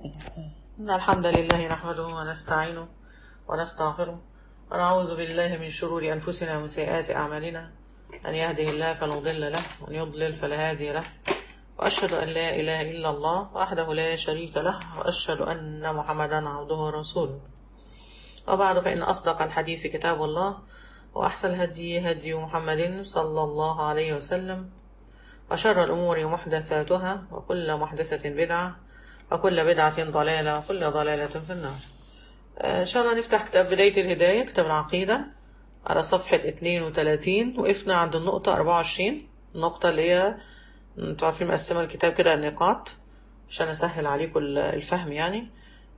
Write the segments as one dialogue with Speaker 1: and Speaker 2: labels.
Speaker 1: إن الحمد لله نحمده ونستعينه ونستغفره ونعوذ بالله من شرور أنفسنا ومن سيئات أعمالنا أن يهده الله فلا مضل له وأن يضلل فلا هادي له وأشهد أن لا إله إلا الله وحده لا شريك له وأشهد أن محمدا عبده ورسوله وبعد فإن أصدق الحديث كتاب الله وأحسن الهدي هدي محمد صلى الله عليه وسلم وشر الأمور محدثاتها وكل محدثة بدعة وكل بدعة ضلالة وكل ضلالة في النار آه، إن شاء الله نفتح كتاب بداية الهداية كتاب العقيدة على صفحة 32 وقفنا عند النقطة 24 النقطة اللي هي انتوا عارفين مقسمة الكتاب كده النقاط عشان أسهل عليكم الفهم يعني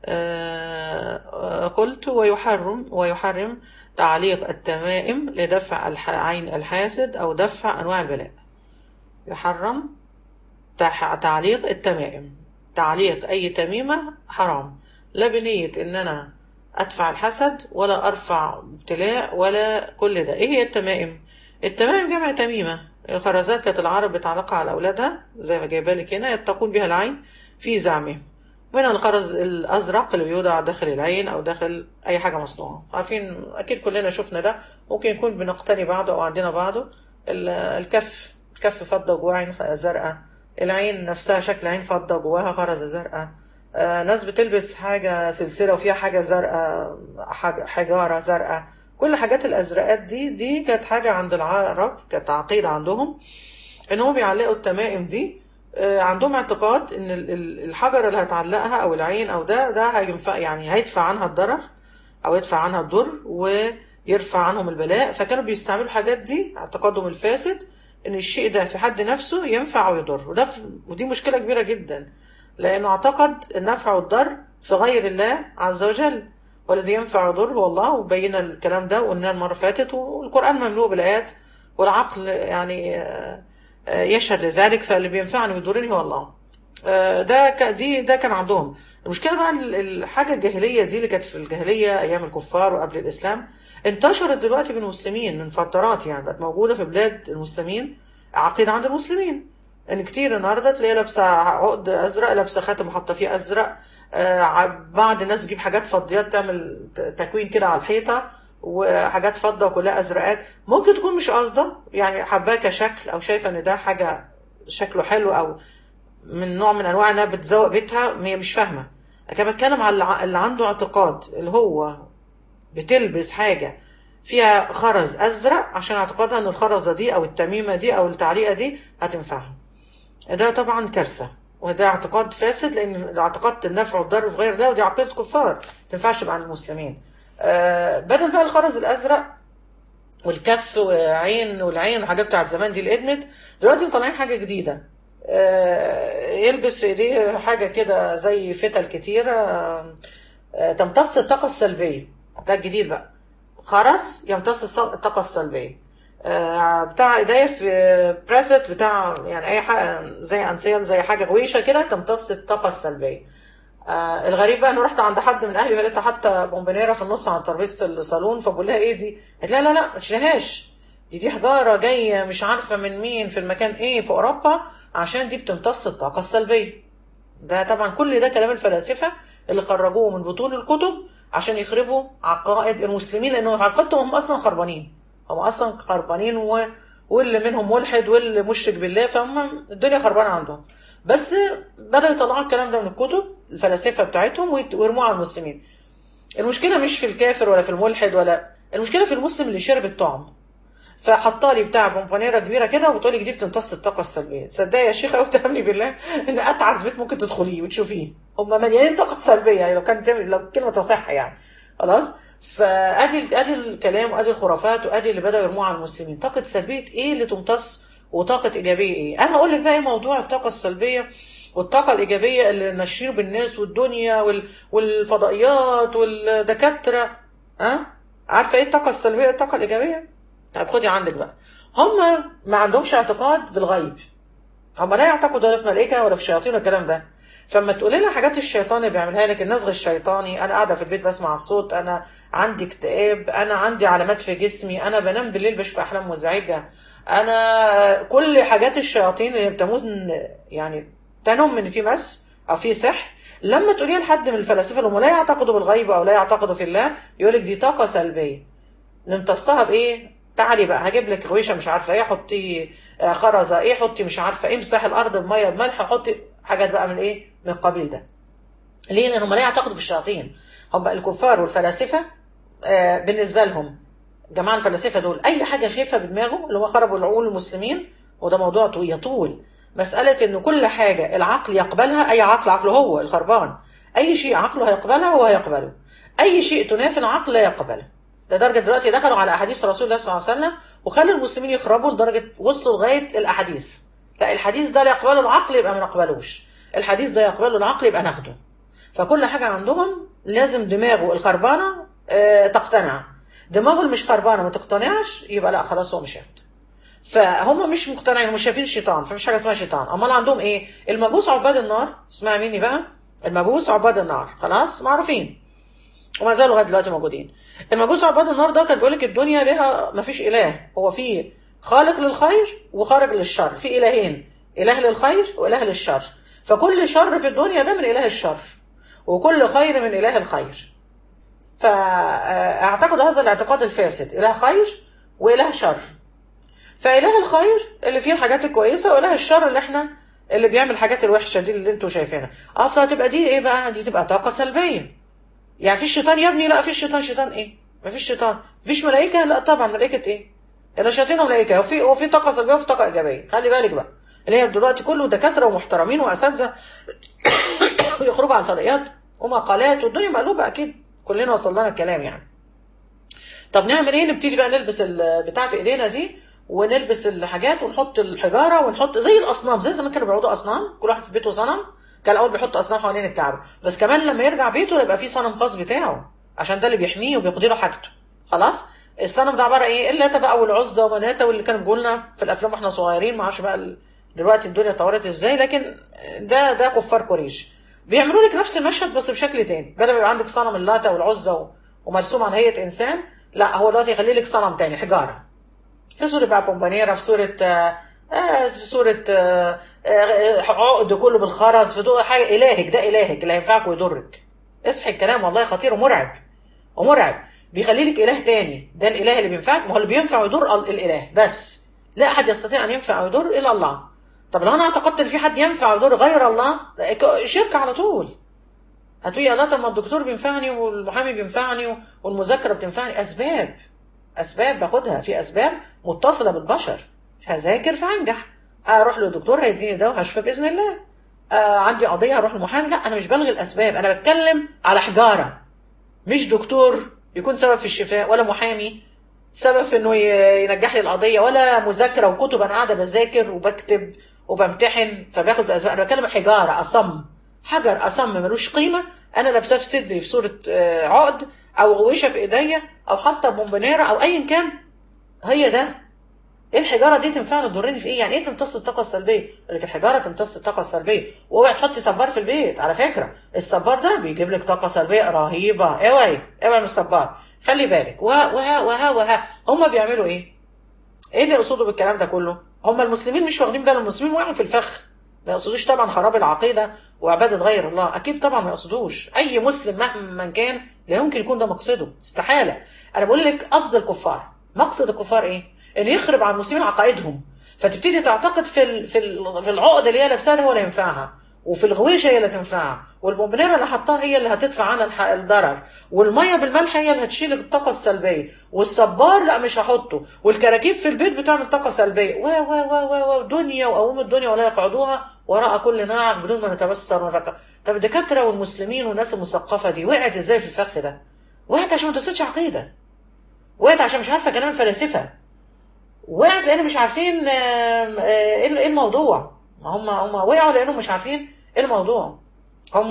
Speaker 1: آه، آه، قلت ويحرم ويحرم تعليق التمائم لدفع الح- عين الحاسد أو دفع أنواع البلاء يحرم تح- تعليق التمائم تعليق أي تميمة حرام لا بنية إن أنا أدفع الحسد ولا أرفع ابتلاء ولا كل ده إيه هي التمائم؟ التمائم جمع تميمة الخرزات كانت العرب بتعلقها على أولادها زي ما جايبه لك هنا يتقون بها العين في زعمهم من الخرز الأزرق اللي بيوضع داخل العين أو داخل أي حاجة مصنوعة عارفين أكيد كلنا شفنا ده ممكن يكون بنقتني بعضه أو عندنا بعضه ال- الكف الكف فضة جواه عين زرقاء العين نفسها شكل عين فضة جواها خرزة زرقاء آه، ناس بتلبس حاجة سلسلة وفيها حاجة زرقاء حاج- حجارة زرقاء كل حاجات الأزرقات دي دي كانت حاجة عند العرب كانت عقيدة عندهم إن هم بيعلقوا التمائم دي آه، عندهم اعتقاد إن ال- ال- الحجر اللي هتعلقها أو العين أو ده ده هينفع يعني هيدفع عنها الضرر أو يدفع عنها الضر ويرفع عنهم البلاء فكانوا بيستعملوا الحاجات دي اعتقادهم الفاسد إن الشيء ده في حد نفسه ينفع ويضر وده ف- ودي مشكلة كبيرة جدا لأنه اعتقد النفع والضر في غير الله عز وجل والذي ينفع ويضر هو الله وبينا الكلام ده وقلناه المرة اللي فاتت والقرآن مملوء بالآيات والعقل يعني آه، آه، يشهد لذلك فاللي بينفعني ويضرني هو الله آه، ده ك- دي ده كان عندهم المشكلة بقى ال- الحاجة الجاهلية دي اللي كانت في الجاهلية أيام الكفار وقبل الإسلام انتشرت دلوقتي بين المسلمين من فترات يعني بقت موجودة في بلاد المسلمين عقيدة عند المسلمين ان كتير النهارده تلاقيه لابسه عقد ازرق لابسه خاتم حاطه فيه ازرق آه ع- بعض الناس تجيب حاجات فضيات تعمل ت- تكوين كده على الحيطه وحاجات فضه وكلها ازرقات ممكن تكون مش قاصده يعني حباه كشكل او شايفه ان ده حاجه شكله حلو او من نوع من انواع انها بتزوق بيتها هي مش فاهمه لكن بتكلم على الع- اللي عنده اعتقاد اللي هو بتلبس حاجه فيها خرز ازرق عشان اعتقادها ان الخرزه دي او التميمه دي او التعليقه دي هتنفعها ده طبعا كارثة وده اعتقاد فاسد لأن اعتقاد النفع والضر في غير ده ودي عقيدة كفار ما تنفعش مع المسلمين آه بدل بقى الخرز الأزرق والكف وعين والعين والحاجات بتاعت زمان دي اللي ادمت دلوقتي مطلعين حاجة جديدة آه يلبس في ايديه حاجة كده زي فتل كتيرة آه آه تمتص الطاقة السلبية ده الجديد بقى خرز يمتص الص- الطاقة السلبية آه، بتاع ايديا في بريسلت بتاع يعني اي حاجه زي انسيال زي حاجه غويشه كده تمتص الطاقه السلبيه آه الغريب بقى انه رحت عند حد من اهلي فلقيتها حاطه بومبونيره في النص على ترابيزه الصالون فبقول لها ايه دي؟ قالت لا لا لا ما تشيلهاش دي دي حجاره جايه مش عارفه من مين في المكان ايه في اوروبا عشان دي بتمتص الطاقه السلبيه ده طبعا كل ده كلام الفلاسفه اللي خرجوه من بطون الكتب عشان يخربوا عقائد المسلمين لانه عقيدتهم هم اصلا خربانين هم اصلا خربانين و... واللي منهم ملحد واللي مشرك بالله فهم الدنيا خربانه عندهم بس بدأوا يطلعوا الكلام ده من الكتب الفلاسفه بتاعتهم ويت- ويرموه على المسلمين المشكله مش في الكافر ولا في الملحد ولا المشكله في المسلم اللي شرب الطعم فحطها لي بتاع بومبونيره كبيره كده وبتقول لي دي بتمتص الطاقه السلبيه تصدقي يا شيخه وتامني بالله ان اتعس بيت ممكن تدخليه وتشوفيه هم مليانين طاقه سلبيه يعني لو كان لو كلمه تصح يعني خلاص فادي ادي الكلام وادي الخرافات وادي اللي بداوا يرموها على المسلمين طاقه سلبيه ايه اللي تمتص وطاقه ايجابيه ايه انا هقول لك بقى ايه موضوع الطاقه السلبيه والطاقه الايجابيه اللي ناشرين بالناس والدنيا وال... والفضائيات والدكاتره ها أه؟ عارفه ايه الطاقه السلبيه والطاقه الايجابيه طيب خدي عندك بقى هم ما عندهمش اعتقاد بالغيب هم لا يعتقدوا ولا في ملائكه ولا في شياطين والكلام ده فلما تقولي لها حاجات الشيطان اللي بيعملها لك النزغ الشيطاني انا قاعده في البيت بسمع الصوت انا عندي اكتئاب انا عندي علامات في جسمي انا بنام بالليل بشوف احلام مزعجه انا كل حاجات الشياطين اللي بتموت يعني تنم ان في مس او في سحر لما تقوليها لحد من الفلاسفه اللي هم لا يعتقدوا بالغيب او لا يعتقدوا في الله يقول لك دي طاقه سلبيه نمتصها بايه تعالي بقى هجيب لك غويشه مش عارفه ايه حطي آه، خرزه ايه حطي مش عارفه ايه امسحي الارض بميه بملح حطي حاجات بقى من ايه من القبيل ده ليه لان هم لا يعتقدوا في الشياطين هم الكفار والفلاسفه آه، بالنسبه لهم جماعه الفلاسفه دول اي حاجه شايفها بدماغه اللي هم خربوا العقول المسلمين وده موضوع طو- يطول مساله ان كل حاجه العقل يقبلها اي عقل عقله هو الخربان اي شيء عقله هيقبلها هو هيقبله اي شيء تنافي العقل لا يقبله لدرجه دلوقتي دخلوا على احاديث رسول الله صلى الله عليه وسلم وخلوا المسلمين يخربوا لدرجه وصلوا لغايه الاحاديث لا الحديث ده لا يقبله العقل يبقى ما نقبلوش الحديث ده يقبله العقل يبقى ناخده فكل حاجه عندهم لازم دماغه الخربانه آه، تقتنع دماغه اللي مش خربانه ما تقتنعش يبقى لا خلاص هو مش هياخده فهم مش مقتنعين مش شايفين الشيطان فمفيش حاجه اسمها شيطان امال عندهم ايه المجوس عباد النار اسمعي مني بقى المجوس عباد النار خلاص معروفين وما زالوا لغايه دلوقتي موجودين المجوس عباد النار ده كان بيقول لك الدنيا لها ما فيش اله هو في خالق للخير وخارج للشر في الهين اله للخير واله للشر فكل شر في الدنيا ده من اله الشر وكل خير من اله الخير فاعتقد هذا الاعتقاد الفاسد اله خير واله شر فاله الخير اللي فيه الحاجات الكويسه واله الشر اللي احنا اللي بيعمل الحاجات الوحشه دي اللي انتوا شايفينها اه فتبقى دي ايه بقى دي تبقى طاقه سلبيه يعني في شيطان يا ابني لا في شيطان شيطان ايه ما فيش شيطان مفيش ملائكه لا طبعا ملائكه ايه الا شياطين وملائكه وفي وفي طاقه سلبيه وفي طاقه ايجابيه خلي بالك بقى اللي هي دلوقتي كله دكاتره ومحترمين واساتذه يخرجوا على الفضائيات ومقالات والدنيا مقلوبه اكيد كلنا وصل لنا الكلام يعني طب نعمل ايه نبتدي بقى نلبس البتاع في ايدينا دي ونلبس الحاجات ونحط الحجاره ونحط زي الاصنام زي زمان كانوا بيعبدوا اصنام كل واحد في بيته صنم كان الاول بيحط اصنام حوالين الكعبه بس كمان لما يرجع بيته يبقى فيه صنم خاص بتاعه عشان ده اللي بيحميه وبيقضي له حاجته خلاص الصنم ده عباره ايه اللاتة بقى والعزى ومناته واللي كانوا بيقولوا لنا في الافلام واحنا صغيرين ما اعرفش بقى ال- دلوقتي الدنيا اتطورت ازاي لكن ده ده كفار قريش بيعملوا لك نفس المشهد بس بشكل تاني بدل ما يبقى عندك صنم اللاتة والعزى و- ومرسوم على هيئه انسان لا هو دلوقتي يخلي لك صنم تاني حجاره في صورة بقى بومبانيرا في صورة آه آه، في صورة آه آه، عقد كله بالخرز في دول حاجة إلهك ده إلهك اللي هينفعك ويضرك اصحي الكلام والله خطير ومرعب ومرعب بيخلي لك إله تاني ده الإله اللي بينفعك ما هو اللي بينفع ويضر ال- الإله بس لا أحد يستطيع أن ينفع ويضر إلا الله طب لو أنا اعتقدت إن في حد ينفع ويضر غير الله ك- شرك على طول هتقولي الله طب ما الدكتور بينفعني والمحامي بينفعني والمذاكرة بتنفعني أسباب اسباب باخدها في اسباب متصله بالبشر هذاكر فانجح اروح للدكتور هيديني دواء وهشفى باذن الله آه عندي قضيه اروح للمحامي لا انا مش بلغي الاسباب انا بتكلم على حجاره مش دكتور يكون سبب في الشفاء ولا محامي سبب في انه ي- ينجح لي القضيه ولا مذاكره وكتب انا قاعده بذاكر وبكتب وبمتحن فباخد باسباب انا بتكلم حجاره اصم حجر اصم ملوش قيمه انا لابساه في صدري في صوره آه، عقد او غويشه في ايديا او حاطه بومبونيره او ايا كان هي ده ايه الحجاره دي تنفعني تضرني في ايه يعني ايه تمتص الطاقه السلبيه يقول لك الحجاره تمتص الطاقه السلبيه واوعي تحطي صبار في البيت على فكره الصبار ده بيجيب لك طاقه سلبيه رهيبه اوعي اوعي من الصبار خلي بالك وها وها وها وها هم بيعملوا ايه ايه اللي يقصدوا بالكلام ده كله هم المسلمين مش واخدين بالهم المسلمين وقعوا في الفخ ما يقصدوش طبعا خراب العقيده وعباده غير الله اكيد طبعا ما يقصدوش اي مسلم مهما كان لا يمكن يكون ده مقصده استحاله انا بقول لك قصد الكفار مقصد الكفار ايه ان يخرب على المسلمين عقائدهم فتبتدي تعتقد في ال- في ال- في العقد اللي هي لابساها ده هو اللي ينفعها وفي الغويشه هي اللي تنفعها والبومبنيره اللي حطاها هي اللي هتدفع عنها الح- الضرر والميه بالملح هي اللي هتشيل الطاقه السلبيه والصبار لا مش هحطه والكراكيب في البيت بتعمل طاقه سلبيه و و و و و دنيا وقوم الدنيا ولا يقعدوها وراء كل ناعم بدون ما نتبصر ونفكر طب الدكاتره والمسلمين والناس المثقفه دي وقعت ازاي في الفخ ده؟ وقعت عشان ما تسيتش عقيده وقعت عشان مش عارفه كلام الفلاسفه وقعت لان مش عارفين آم، آه، ايه إيه الموضوع هم هم وقعوا لانهم مش عارفين ايه الموضوع هم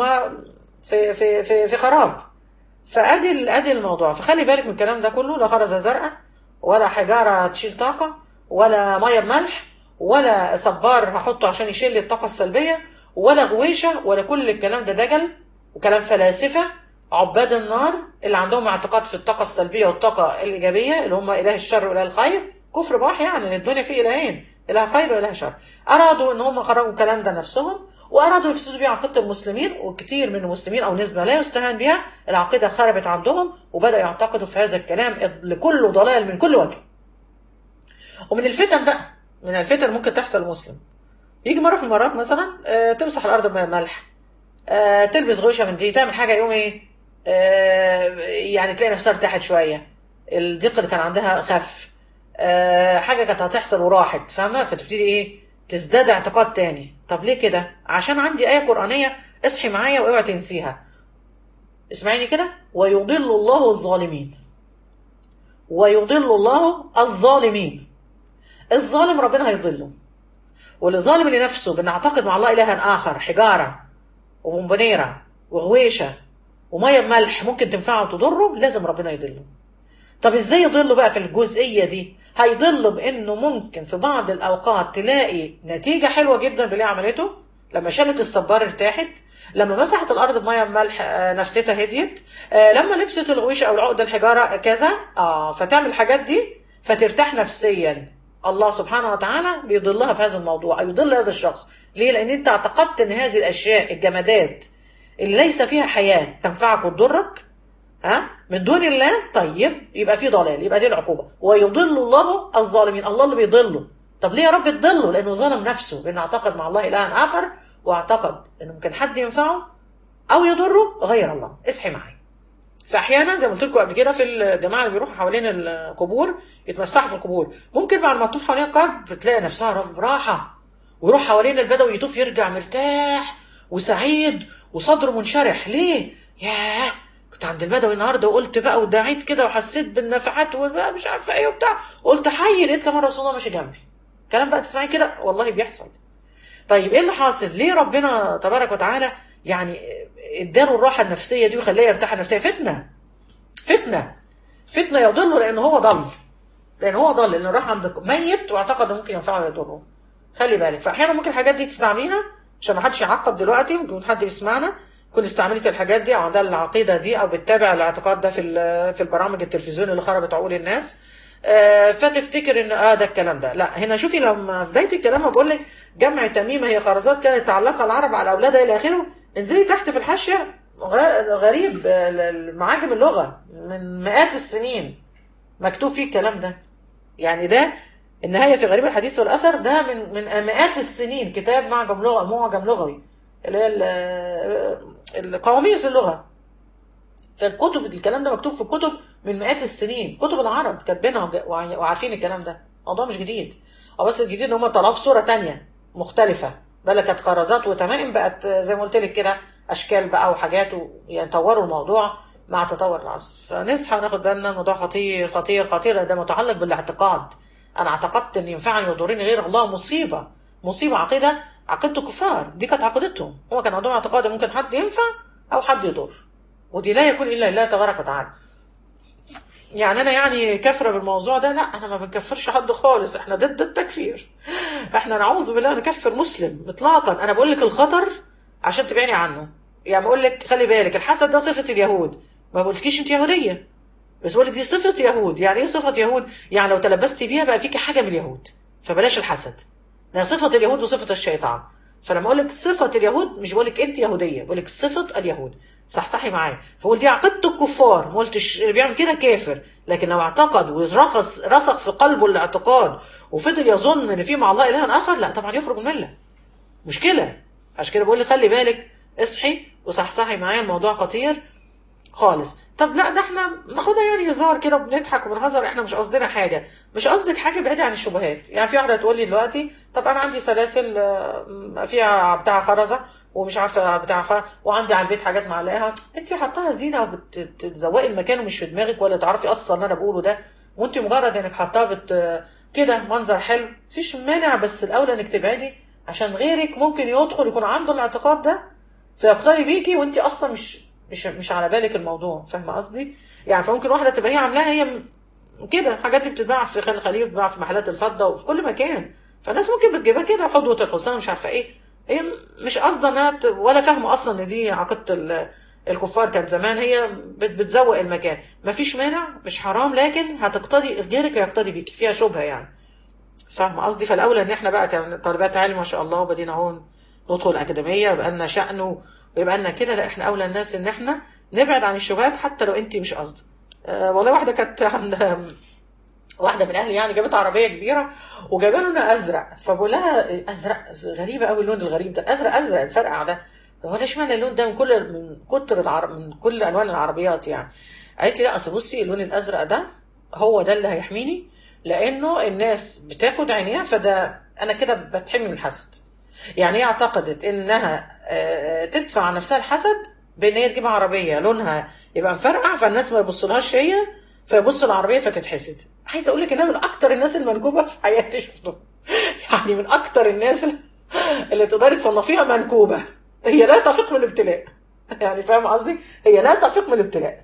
Speaker 1: في في في في خراب فادي ال- ادي الموضوع فخلي بالك من الكلام ده كله لا خرزه زرقاء ولا حجاره تشيل طاقه ولا ميه بملح ولا صبار هحطه عشان يشيل لي الطاقه السلبيه ولا غويشه ولا كل الكلام ده دجل وكلام فلاسفه عباد النار اللي عندهم اعتقاد في الطاقه السلبيه والطاقه الايجابيه اللي هم اله الشر واله الخير كفر بح يعني ان الدنيا فيه الهين اله خير واله شر ارادوا ان هم خرجوا الكلام ده نفسهم وارادوا يفسدوا بيه عقيده المسلمين وكثير من المسلمين او نسبه لا يستهان بها العقيده خربت عندهم وبداوا يعتقدوا في هذا الكلام لكل ضلال من كل وجه ومن الفتن بقى من الفتن ممكن تحصل المسلم يجي مره في المرات مثلا آه، تمسح الارض بملح آه، تلبس غوشه من دي تعمل حاجه يوم ايه آه، يعني تلاقي نفسها ارتاحت شويه الضيق اللي كان عندها خف آه، حاجه كانت هتحصل وراحت فاهمه فتبتدي ايه تزداد اعتقاد تاني طب ليه كده عشان عندي ايه قرانيه اصحي معايا واوعي تنسيها اسمعيني كده ويضل الله الظالمين ويضل الله الظالمين الظالم ربنا هيضله واللي ظالم لنفسه بنعتقد مع الله الها اخر حجاره وبونبونيره وغويشه وميه بملح ممكن تنفعه وتضره لازم ربنا يضله طب ازاي يضله بقى في الجزئيه دي هيضله بانه ممكن في بعض الاوقات تلاقي نتيجه حلوه جدا باللي عملته لما شالت الصبار ارتاحت لما مسحت الارض بميه بملح آه، نفسيتها هديت آه، لما لبست الغويشه او العقده الحجاره كذا اه فتعمل الحاجات دي فترتاح نفسيا الله سبحانه وتعالى بيضلها في هذا الموضوع او يضل هذا الشخص ليه لان انت اعتقدت ان هذه الاشياء الجمادات اللي ليس فيها حياه تنفعك وتضرك ها من دون الله طيب يبقى في ضلال يبقى دي العقوبه ويضل الله الظالمين الله اللي بيضله طب ليه يا رب تضله لانه ظلم نفسه لانه اعتقد مع الله الها اخر واعتقد ان ممكن حد ينفعه او يضره غير الله اصحي معايا فاحيانا زي ما قلت لكم قبل كده في الجماعه اللي بيروحوا حوالين القبور يتمسحوا في القبور ممكن بعد ما تطوف حوالين القبر بتلاقي نفسها رب- راحه ويروح حوالين البدوي يطوف يرجع مرتاح وسعيد وصدره منشرح ليه؟ ياه كنت عند البدوي النهارده وقلت بقى ودعيت كده وحسيت بالنفحات وبقى مش عارفه ايه وبتاع قلت حي لقيت كمان رسول الله ماشي جنبي كلام بقى تسمعي كده والله بيحصل طيب ايه اللي حاصل؟ ليه ربنا تبارك وتعالى يعني اداله الراحه النفسيه دي وخلاه يرتاح النفسيه فتنه فتنه فتنه يضله لان هو ضل لان هو ضل لانه راح عند ميت واعتقد إنه ممكن ينفعه ويضره خلي بالك فاحيانا ممكن الحاجات دي تستعمليها عشان ما حدش يعقب دلوقتي ممكن يكون حد بيسمعنا يكون استعملت الحاجات دي او عندها العقيده دي او بتتابع الاعتقاد ده في ال- في البرامج التلفزيون اللي خربت عقول الناس آه، فتفتكر ان اه ده الكلام ده لا هنا شوفي لما في بدايه الكلام بقول لك جمع تميمه هي خرزات كانت تعلقها العرب على اولادها الى اخره انزلي تحت في الحاشيه غ- غريب آه، ال- معاجم اللغه من مئات السنين مكتوب فيه الكلام ده يعني ده النهايه في غريب الحديث والاثر ده من من مئات السنين كتاب معجم لغه معجم لغوي اللي هي ال- القواميس اللغه فالكتب الكلام ده مكتوب في كتب من مئات السنين كتب العرب كاتبينها وج- وع- وعارفين الكلام ده موضوع مش جديد هو بس الجديد ان هم طلعوه في صوره تانية مختلفه بقى كانت خرزات وتمائم بقت زي ما قلت لك كده اشكال بقى وحاجات و... يعني طوروا الموضوع مع تطور العصر فنصحى وناخد بالنا الموضوع خطير خطير خطير لأن ده متعلق بالاعتقاد انا اعتقدت ان ينفعني ويضرني غير الله مصيبه مصيبه عقيده عقيده الكفار دي كانت عقيدتهم هو كان عندهم اعتقاد إن ممكن حد ينفع او حد يضر ودي لا يكون الا لله تبارك وتعالى يعني انا يعني كافره بالموضوع ده لا انا ما بنكفرش حد خالص احنا ضد التكفير احنا نعوذ بالله نكفر مسلم اطلاقا انا بقول لك الخطر عشان تبعدي عنه يعني بقول لك خلي بالك الحسد ده صفه اليهود ما بقولكيش انت يهوديه بس بقول لك دي صفه يهود يعني ايه صفه يهود يعني لو تلبستي بيها بقى فيك حاجه من اليهود فبلاش الحسد ده صفه اليهود وصفه الشيطان فلما اقول لك صفه اليهود مش بقول لك انت يهوديه بقول لك صفه اليهود صحصحي معايا فقول دي عقيده الكفار ما قلتش اللي بيعمل كده كافر لكن لو اعتقد ورخص رسخ في قلبه الاعتقاد وفضل يظن ان في مع الله اله اخر لا طبعا يخرج من المله مشكله عشان كده بقول لك خلي بالك اصحي وصحصحي معايا الموضوع خطير خالص طب لا ده احنا ناخدها يعني هزار كده وبنضحك وبنهزر احنا مش قصدنا حاجه مش قصدك حاجه بعيده عن الشبهات يعني في واحده تقول لي دلوقتي طب انا عندي سلاسل آه، فيها بتاع خرزه ومش عارفه بتاع خ... وعندي على البيت حاجات معلقاها انت حطاها زينه وبتزوقي المكان ومش في دماغك ولا تعرفي اصلا اللي انا بقوله ده وانت مجرد انك حطاها بت كده منظر حلو مفيش مانع بس الاولى انك تبعدي عشان غيرك ممكن يدخل يكون عنده الاعتقاد ده فيقتدي بيكي وانت اصلا مش مش مش على بالك الموضوع فاهمه قصدي يعني فممكن واحده تبقى هي عاملاها هي م- كده الحاجات دي بتتباع في خان الخليل بتتباع في محلات الفضه وفي كل مكان فالناس ممكن بتجيبها كده حدوه الحسام مش عارفه ايه هي م- مش قصده انها ت- ولا فاهمه اصلا ان دي عقيده ال- الكفار كانت زمان هي بت- بتزوق المكان مفيش مانع مش حرام لكن هتقتدي غيرك هيقتدي بيكي فيها شبهه يعني فاهمه قصدي فالاولى ان احنا بقى كطالبات علم ما شاء الله وبدينا اهو ندخل اكاديميه ويبقى لنا شأن ويبقى لنا كده لا احنا اولى الناس ان احنا نبعد عن الشبهات حتى لو انت مش قصدك أه والله واحده كانت عندها واحده من اهلي يعني جابت عربيه كبيره وجايبه لنا ازرق فبقول لها ازرق غريبه قوي اللون الغريب ده ازرق ازرق الفرقع ده هو اشمعنى اللون ده من كل من كتر العرب من كل الوان العربيات يعني قالت لي لا اصل بصي اللون الازرق ده هو ده اللي هيحميني لانه الناس بتاخد عينيها فده انا كده بتحمي من الحسد يعني هي اعتقدت انها تدفع عن نفسها الحسد بان هي تجيب عربيه لونها يبقى مفرقع فالناس ما يبصلهاش هي فيبص العربيه فتتحسد عايزه اقول لك ان انا من اكتر الناس المنكوبه في حياتي شفتهم يعني من اكتر الناس اللي تقدري تصنفيها منكوبه هي لا تفيق من الابتلاء يعني فاهم قصدي هي لا تفيق من الابتلاء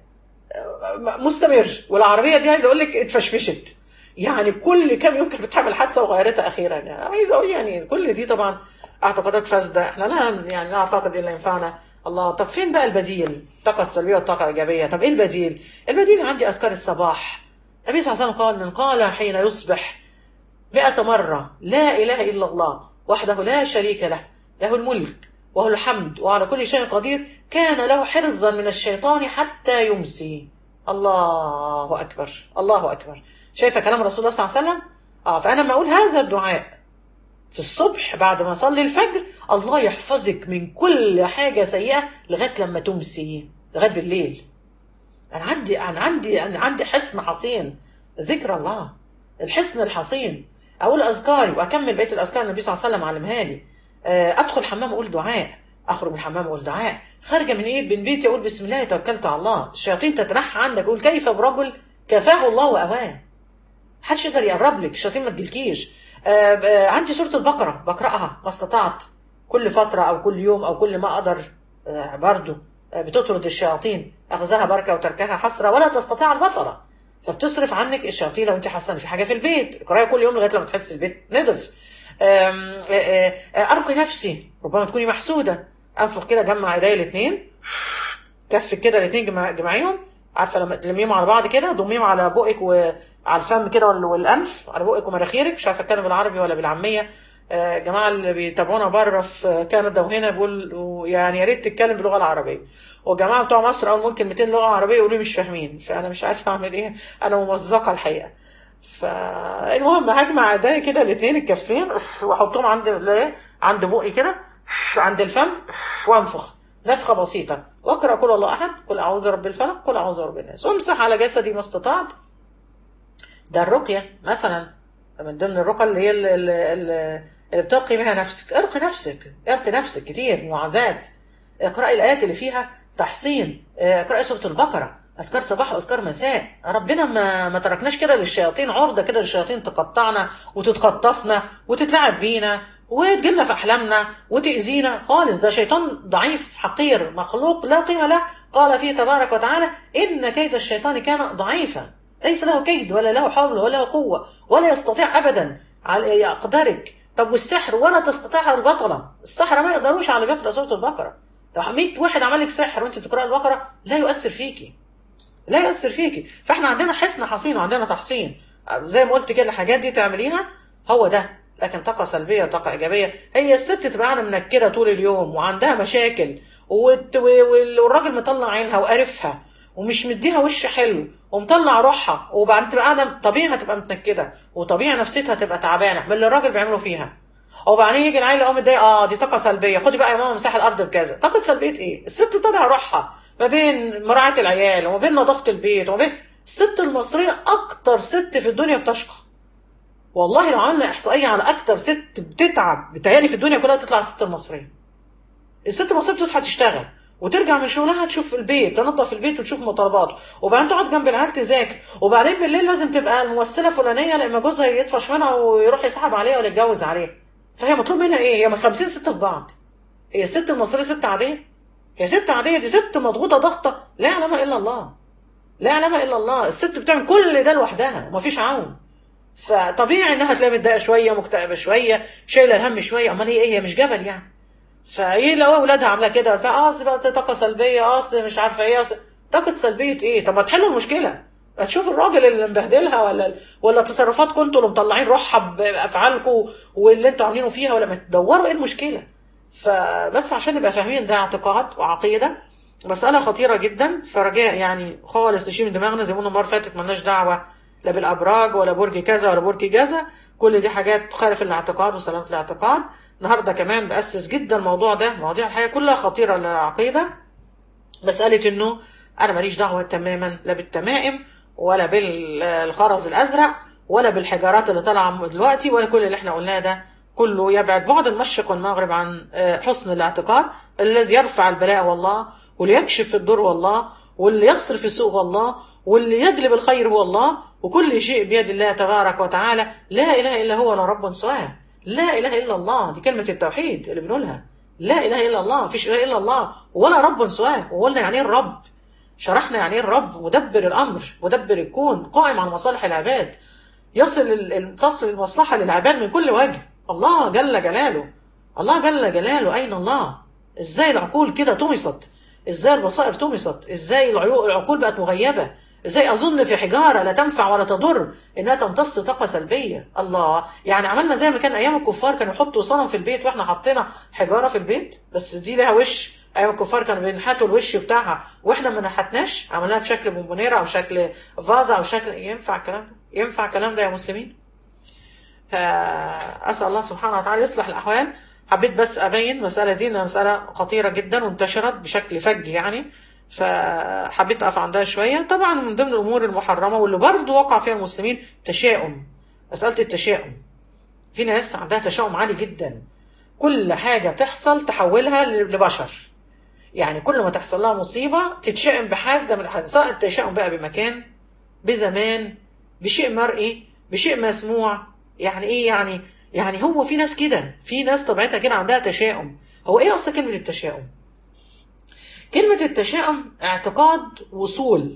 Speaker 1: مستمر والعربيه دي عايزه اقول لك اتفشفشت يعني كل كام يوم كانت بتعمل حادثه وغيرتها اخيرا يعني عايزه اقول يعني كل دي طبعا اعتقادات فاسده احنا لا يعني لا اعتقد الا ينفعنا الله طب فين بقى البديل الطاقه السلبيه والطاقه الايجابيه طب ايه البديل البديل عندي اذكار الصباح النبي صلى الله عليه وسلم قال من قال حين يصبح مئة مرة لا إله إلا الله وحده لا شريك له له الملك وهو الحمد وعلى كل شيء قدير كان له حرزا من الشيطان حتى يمسي الله أكبر الله أكبر شايفة كلام رسول الله صلى الله عليه وسلم آه فأنا لما أقول هذا الدعاء في الصبح بعد ما أصلي الفجر الله يحفظك من كل حاجة سيئة لغاية لما تمسي لغاية بالليل أنا عندي أنا عندي أنا عندي حصن حصين ذكر الله الحصن الحصين أقول أذكاري وأكمل بقية الأذكار النبي صلى الله عليه وسلم علمها لي أدخل الحمام أقول دعاء أخرج من الحمام أقول دعاء خارجة من إيه من بيتي أقول بسم الله توكلت على الله الشياطين تتنحى عندك أقول كيف برجل كفاه الله وأواه محدش يقدر يقرب لك الشياطين ما تجيلكيش عندي سورة البقرة بقرأها ما استطعت كل فترة أو كل يوم أو كل ما أقدر برضو بتطرد الشياطين أخذها بركة وتركها حسرة ولا تستطيع البطلة فبتصرف عنك الشياطين لو انت حاسه ان في حاجه في البيت اقراي كل يوم لغايه لما تحس البيت نضف ارقي نفسي ربما تكوني محسوده انفخ كده جمع ايديا الاثنين كفك كده الاثنين جمع جمعيهم عارفه لما تلميهم على بعض كده ضميهم على بقك وعلى الفم كده والانف على بقك ومناخيرك مش عارفه اتكلم بالعربي ولا بالعاميه جماعه اللي بيتابعونا بره في كندا وهنا بيقولوا يعني يا ريت تتكلم باللغه العربيه والجماعه بتوع مصر اول ممكن 200 لغه عربيه يقولوا مش فاهمين فانا مش عارفه اعمل ايه انا ممزقه الحقيقه فالمهم هجمع ايديا كده الاثنين الكفين واحطهم عند عند بقي كده عند الفم وانفخ نفخه بسيطه واقرا كل الله احد قل اعوذ برب الفلق قل اعوذ برب الناس وامسح على جسدي ما استطعت ده الرقيه مثلا من ضمن الرقى اللي هي اللي, اللي, اللي بترقي بها نفسك ارقي نفسك ارقي نفسك كتير معاذات اقرأي الآيات اللي فيها تحصين اقرأي سورة البقرة أذكار صباح وأذكار مساء ربنا ما, ما تركناش كده للشياطين عرضة كده للشياطين تقطعنا وتتخطفنا وتتلعب بينا وتجيلنا في أحلامنا وتأذينا خالص ده شيطان ضعيف حقير مخلوق لا قيمة له قال فيه تبارك وتعالى إن كيد الشيطان كان ضعيفا ليس له كيد ولا له حول ولا له قوة ولا يستطيع أبدا على يقدرك طب والسحر ولا تستطيع البطلة السحرة ما يقدروش على بيقرأ سورة البقرة لو 100 واحد عمل لك سحر وانت بتقرأ البقرة لا يؤثر فيكي لا يؤثر فيكي فاحنا عندنا حصن حصين وعندنا تحصين زي ما قلت كده الحاجات دي تعمليها هو ده لكن طاقة سلبية وطاقة إيجابية هي الست تبقى قاعدة منكدة طول اليوم وعندها مشاكل والت- والراجل مطلع عينها وقارفها ومش مديها وش حلو ومطلع روحها وبعدين تبقى قاعده طبيعي هتبقى متنكده وطبيعي نفسيتها تبقى تعبانه من اللي الراجل بيعمله فيها وبعدين يجي العيل يقوم متضايق اه دي طاقه سلبيه خدي بقى يا ماما مساحه الارض بكذا طاقه سلبيه ايه الست طالعه روحها ما بين مراعاه العيال وما بين نظافه البيت وما بين الست المصريه اكتر ست في الدنيا بتشقى والله لو عملنا احصائيه على اكتر ست بتتعب بتهيألي في الدنيا كلها تطلع الست المصريه الست المصريه بتصحى تشتغل وترجع من شغلها تشوف البيت تنظف البيت وتشوف مطالباته وبعدين تقعد جنب العيال تذاكر وبعدين بالليل لازم تبقى الممثله فلانيه لما جوزها يطفش منها ويروح يسحب عليها ولا يتجوز عليها فهي مطلوب منها ايه؟ هي من 50 ست في بعض هي الست المصريه ست عاديه؟ هي ست عاديه دي ست مضغوطه ضغطه لا يعلمها الا الله لا يعلمها الا الله الست بتعمل كل ده لوحدها ومفيش عون فطبيعي انها تلاقي متضايقه شويه مكتئبه شويه شايله الهم شويه امال هي ايه هي مش جبل يعني فايه لو اولادها عامله كده قلت اه اصل بقى طاقه سلبيه اه اصل مش عارفه ايه اصل طاقه سلبيه ايه طب ما تحلوا المشكله هتشوف الراجل اللي مبهدلها ولا ولا تصرفاتكم انتوا اللي مطلعين روحها بافعالكم واللي انتوا عاملينه فيها ولا ما تدوروا ايه المشكله فبس عشان نبقى فاهمين ده اعتقاد وعقيده مساله خطيره جدا فرجاء يعني خالص نشيل من دماغنا زي ما قلنا المره اللي فاتت مالناش دعوه لا بالابراج ولا برج كذا ولا برج كذا كل دي حاجات تخالف الاعتقاد وسلامه الاعتقاد النهارده كمان بأسس جدا الموضوع ده مواضيع الحياه كلها خطيره للعقيده مساله انه انا ماليش دعوه تماما لا بالتمائم ولا بالخرز الازرق ولا بالحجارات اللي طالعه دلوقتي ولا كل اللي احنا قلناه ده كله يبعد بعد المشرق والمغرب عن حسن الاعتقاد الذي يرفع البلاء والله واللي يكشف الضر والله واللي يصرف السوء والله واللي يجلب الخير هو الله وكل شيء بيد الله تبارك وتعالى لا اله الا هو لا رب سواه لا اله الا الله دي كلمه التوحيد اللي بنقولها لا اله الا الله مفيش اله الا الله ولا رب سواه وقلنا يعني ايه الرب شرحنا يعني ايه الرب مدبر الامر مدبر الكون قائم على مصالح العباد يصل تصل المصلحه للعباد من كل وجه الله جل جلاله الله جل جلاله اين الله ازاي العقول كده طمست ازاي البصائر طمست ازاي العقول بقت مغيبه ازاي اظن في حجاره لا تنفع ولا تضر انها تمتص طاقه سلبيه الله يعني عملنا زي ما كان ايام الكفار كانوا يحطوا صنم في البيت واحنا حطينا حجاره في البيت بس دي لها وش ايام الكفار كانوا بينحتوا الوش بتاعها واحنا ما نحتناش عملناها في شكل بونبونيره او شكل فازه او شكل ينفع الكلام ده ينفع الكلام ده يا مسلمين فاسال الله سبحانه وتعالى يصلح الاحوال حبيت بس ابين المساله دي انها مساله خطيره جدا وانتشرت بشكل فج يعني فحبيت اقف عندها شويه طبعا من ضمن الامور المحرمه واللي برضه وقع فيها المسلمين تشاؤم مساله التشاؤم في ناس عندها تشاؤم عالي جدا كل حاجه تحصل تحولها لبشر يعني كل ما تحصل لها مصيبه تتشائم بحاجه من الحاجات سواء التشاؤم بقى بمكان بزمان بشيء مرئي بشيء مسموع يعني ايه يعني يعني هو في ناس كده في ناس طبيعتها كده عندها تشاؤم هو ايه اصلا كلمه التشاؤم كلمة التشاؤم اعتقاد وصول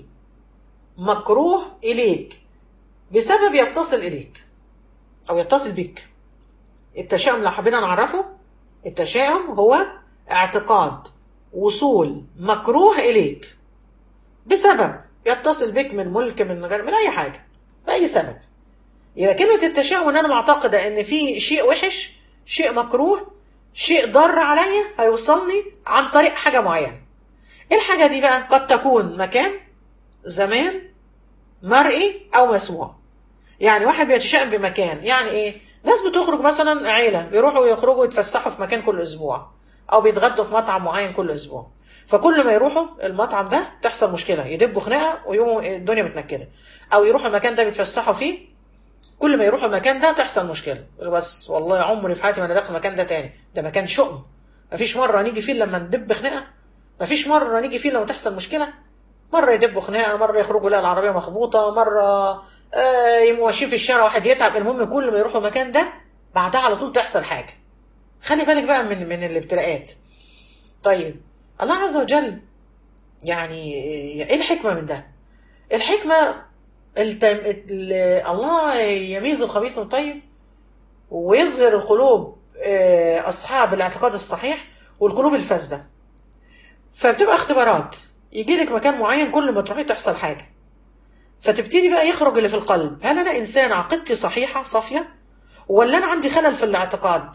Speaker 1: مكروه إليك بسبب يتصل إليك أو يتصل بك التشاؤم لو حبينا نعرفه التشاؤم هو اعتقاد وصول مكروه إليك بسبب يتصل بك من ملك من غير من أي حاجة بأي سبب يبقى كلمة التشاؤم إن أنا معتقدة إن في شيء وحش شيء مكروه شيء ضار عليا هيوصلني عن طريق حاجة معينة ايه الحاجة دي بقى قد تكون مكان زمان مرئي او مسموع يعني واحد بيتشائم بمكان يعني ايه ناس بتخرج مثلا عيلة بيروحوا يخرجوا يتفسحوا في مكان كل اسبوع او بيتغدوا في مطعم معين كل اسبوع فكل ما يروحوا المطعم ده تحصل مشكلة يدبوا خناقة ويقوموا الدنيا متنكدة او يروحوا المكان ده بيتفسحوا فيه كل ما يروحوا المكان ده تحصل مشكلة بس والله عمري في حياتي ما انا داخل المكان ده تاني ده مكان شؤم مفيش مرة نيجي فيه لما ندب خناقة مفيش مرة نيجي فيه لما تحصل مشكلة مرة يدبوا خناقة مرة يخرجوا لا العربية مخبوطة مرة آه يبقوا ماشيين في الشارع واحد يتعب المهم كل ما يروحوا المكان ده بعدها على طول تحصل حاجة خلي بالك بقى من من الابتلاءات طيب الله عز وجل يعني ايه الحكمة من ده الحكمة التم... الله يميز الخبيث من الطيب ويظهر القلوب أصحاب الاعتقاد الصحيح والقلوب الفاسدة فبتبقى اختبارات يجي لك مكان معين كل ما تروحي تحصل حاجة فتبتدي بقى يخرج اللي في القلب هل أنا إنسان عقيدتي صحيحة صافية ولا أنا عندي خلل في الاعتقاد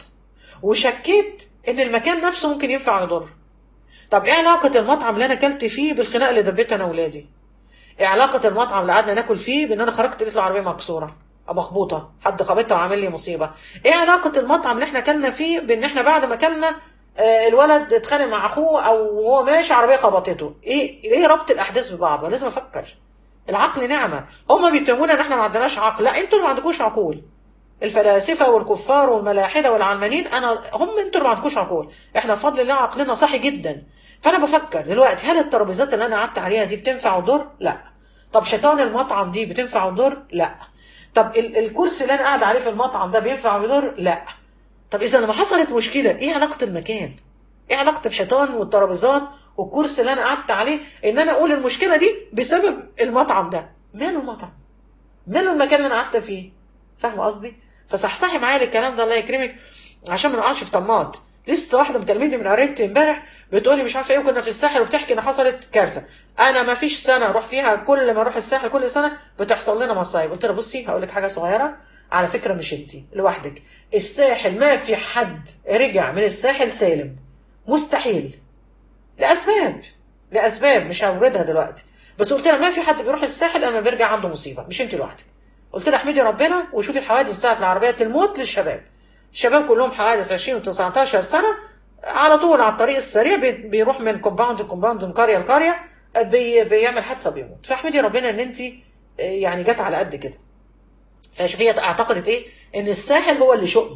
Speaker 1: وشكيت إن المكان نفسه ممكن ينفع يضر طب إيه علاقة المطعم اللي أنا أكلت فيه بالخناقة اللي دبيتها أنا وولادي إيه علاقة المطعم اللي قعدنا ناكل فيه بإن أنا خرجت لقيت العربية مكسورة أو مخبوطة حد خبطها وعامل لي مصيبة إيه علاقة المطعم اللي إحنا أكلنا فيه بإن إحنا بعد ما أكلنا الولد اتخانق مع اخوه او هو ماشي عربيه خبطته ايه ايه ربط الاحداث ببعض لازم افكر العقل نعمه هم بيتهمونا ان احنا ما عندناش عقل لا انتوا اللي ما عندكوش عقول الفلاسفه والكفار والملاحده والعلمانيين انا هم انتوا اللي ما عندكوش عقول احنا بفضل الله عقلنا صحي جدا فانا بفكر دلوقتي هل الترابيزات اللي انا قعدت عليها دي بتنفع وضر لا طب حيطان المطعم دي بتنفع وضر لا طب الكرسي اللي انا قاعد عليه في المطعم ده بينفع ويضر لا طب اذا لما حصلت مشكله ايه علاقه المكان ايه علاقه الحيطان والترابيزات والكرسي اللي انا قعدت عليه ان انا اقول المشكله دي بسبب المطعم ده ماله المطعم ماله المكان اللي انا قعدت فيه فاهمه قصدي فصحصحي معايا الكلام ده الله يكرمك عشان ما نقعش في طماط لسه واحده مكلمتني من قريبتي امبارح بتقول لي مش عارفه ايه كنا في الساحل وبتحكي ان حصلت كارثه انا ما فيش سنه اروح فيها كل ما اروح الساحل كل سنه بتحصل لنا مصايب قلت لها بصي هقول لك حاجه صغيره على فكره مش انت لوحدك الساحل ما في حد رجع من الساحل سالم مستحيل لاسباب لاسباب مش هوردها دلوقتي بس قلت لها ما في حد بيروح الساحل لما بيرجع عنده مصيبه مش انت لوحدك قلت لها احمدي ربنا وشوفي الحوادث بتاعت العربيات الموت للشباب الشباب كلهم حوادث 20 و 19 سنه على طول على الطريق السريع بي- بيروح من كومباوند لكومباوند من قريه لقريه بي بيعمل حادثه بيموت فاحمدي ربنا ان انت يعني جت على قد كده فشوفي هي اعتقدت ايه ان الساحل هو اللي شؤم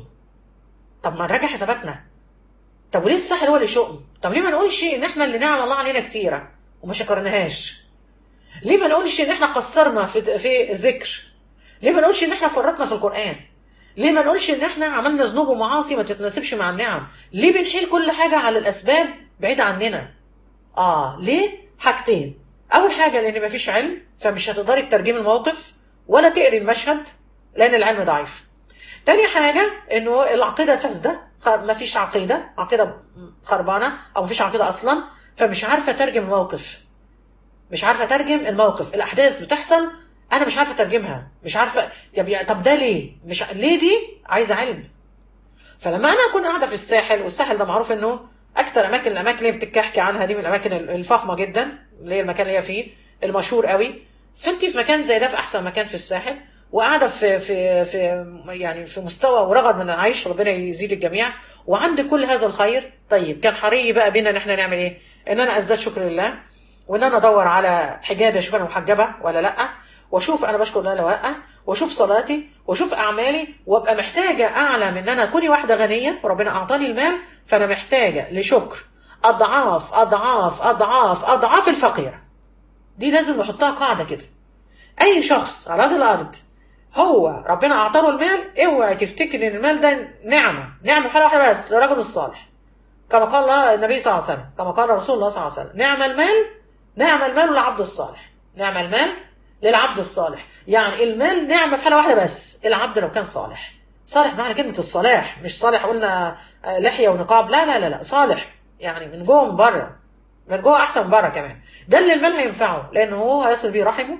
Speaker 1: طب ما نراجع حساباتنا طب وليه الساحل هو اللي شؤم طب ليه ما نقولش ان احنا اللي نعم الله علينا كتيره وما شكرناهاش ليه ما نقولش ان احنا قصرنا في في الذكر ليه ما نقولش ان احنا فرطنا في القران ليه ما نقولش ان احنا عملنا ذنوب ومعاصي ما تتناسبش مع النعم ليه بنحيل كل حاجه على الاسباب بعيده عننا اه ليه حاجتين اول حاجه لان مفيش علم فمش هتقدري تترجمي الموقف ولا تقري المشهد لان العلم ضعيف تاني حاجه انه العقيده فاسده خ- مفيش عقيده عقيده خربانه او مفيش عقيده اصلا فمش عارفه اترجم الموقف مش عارفه اترجم الموقف الاحداث بتحصل انا مش عارفه اترجمها مش عارفه طب يا- طب ده ليه مش ع- ليه دي عايزه علم فلما انا اكون قاعده في الساحل والساحل ده معروف انه اكتر اماكن الاماكن اللي بتحكي عنها دي من الاماكن الفخمه جدا اللي هي المكان اللي هي فيه المشهور قوي فانت في مكان زي ده في احسن مكان في الساحل وقاعده في في في يعني في مستوى ورغد من العيش ربنا يزيد الجميع وعند كل هذا الخير طيب كان حري بقى بينا ان احنا نعمل ايه؟ ان انا ازداد شكر لله وان انا ادور على حجابي اشوف انا محجبه ولا لا واشوف انا بشكر الله ولا لا واشوف صلاتي واشوف اعمالي وابقى محتاجه اعلم ان انا كوني واحده غنيه وربنا اعطاني المال فانا محتاجه لشكر اضعاف اضعاف اضعاف اضعاف الفقيره دي لازم نحطها قاعده كده اي شخص على وجه الارض هو ربنا اعطاه المال اوعي تفتكر ان المال ده نعمه نعمه حاجه واحده بس للرجل الصالح كما قال الله النبي صلى الله عليه وسلم كما قال رسول الله صلى الله عليه وسلم نعم المال نعم المال للعبد الصالح نعم المال للعبد الصالح يعني المال نعمه في حاله واحده بس العبد لو كان صالح صالح معنى كلمه الصلاح مش صالح قلنا آه، لحيه ونقاب لا لا لا لا صالح يعني من جوه ومن بره من جوه احسن من بره كمان ده اللي المال هينفعه لانه هو هيصل بيه رحمه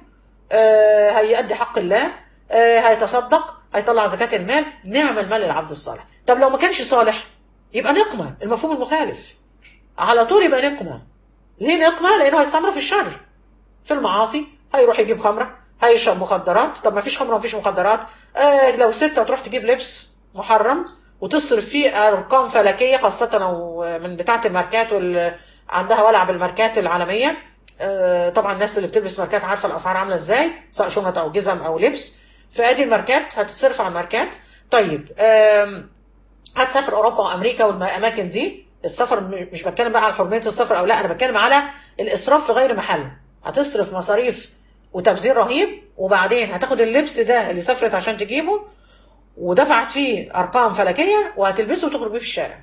Speaker 1: آه، هيأدي حق الله آه، هيتصدق هيطلع زكاة المال نعم المال للعبد الصالح طب لو ما كانش صالح يبقى نقمة المفهوم المخالف على طول يبقى نقمة ليه نقمة لأنه هيستعمله في الشر في المعاصي هيروح يجيب خمرة هيشرب مخدرات طب ما فيش خمرة ومفيش مخدرات آه لو ست هتروح تجيب لبس محرم وتصرف فيه أرقام فلكية خاصة لو من بتاعة الماركات وال... عندها ولع بالماركات العالمية آه طبعا الناس اللي بتلبس ماركات عارفة الأسعار عاملة ازاي سواء شنط أو جزم أو لبس فادي الماركات هتتصرف على الماركات طيب آم، هتسافر اوروبا وامريكا والاماكن دي السفر م- مش بتكلم بقى على حرميه السفر او لا انا بتكلم على الاسراف في غير محل هتصرف مصاريف وتبذير رهيب وبعدين هتاخد اللبس ده اللي سافرت عشان تجيبه ودفعت فيه ارقام فلكيه وهتلبسه وتخرج بيه في الشارع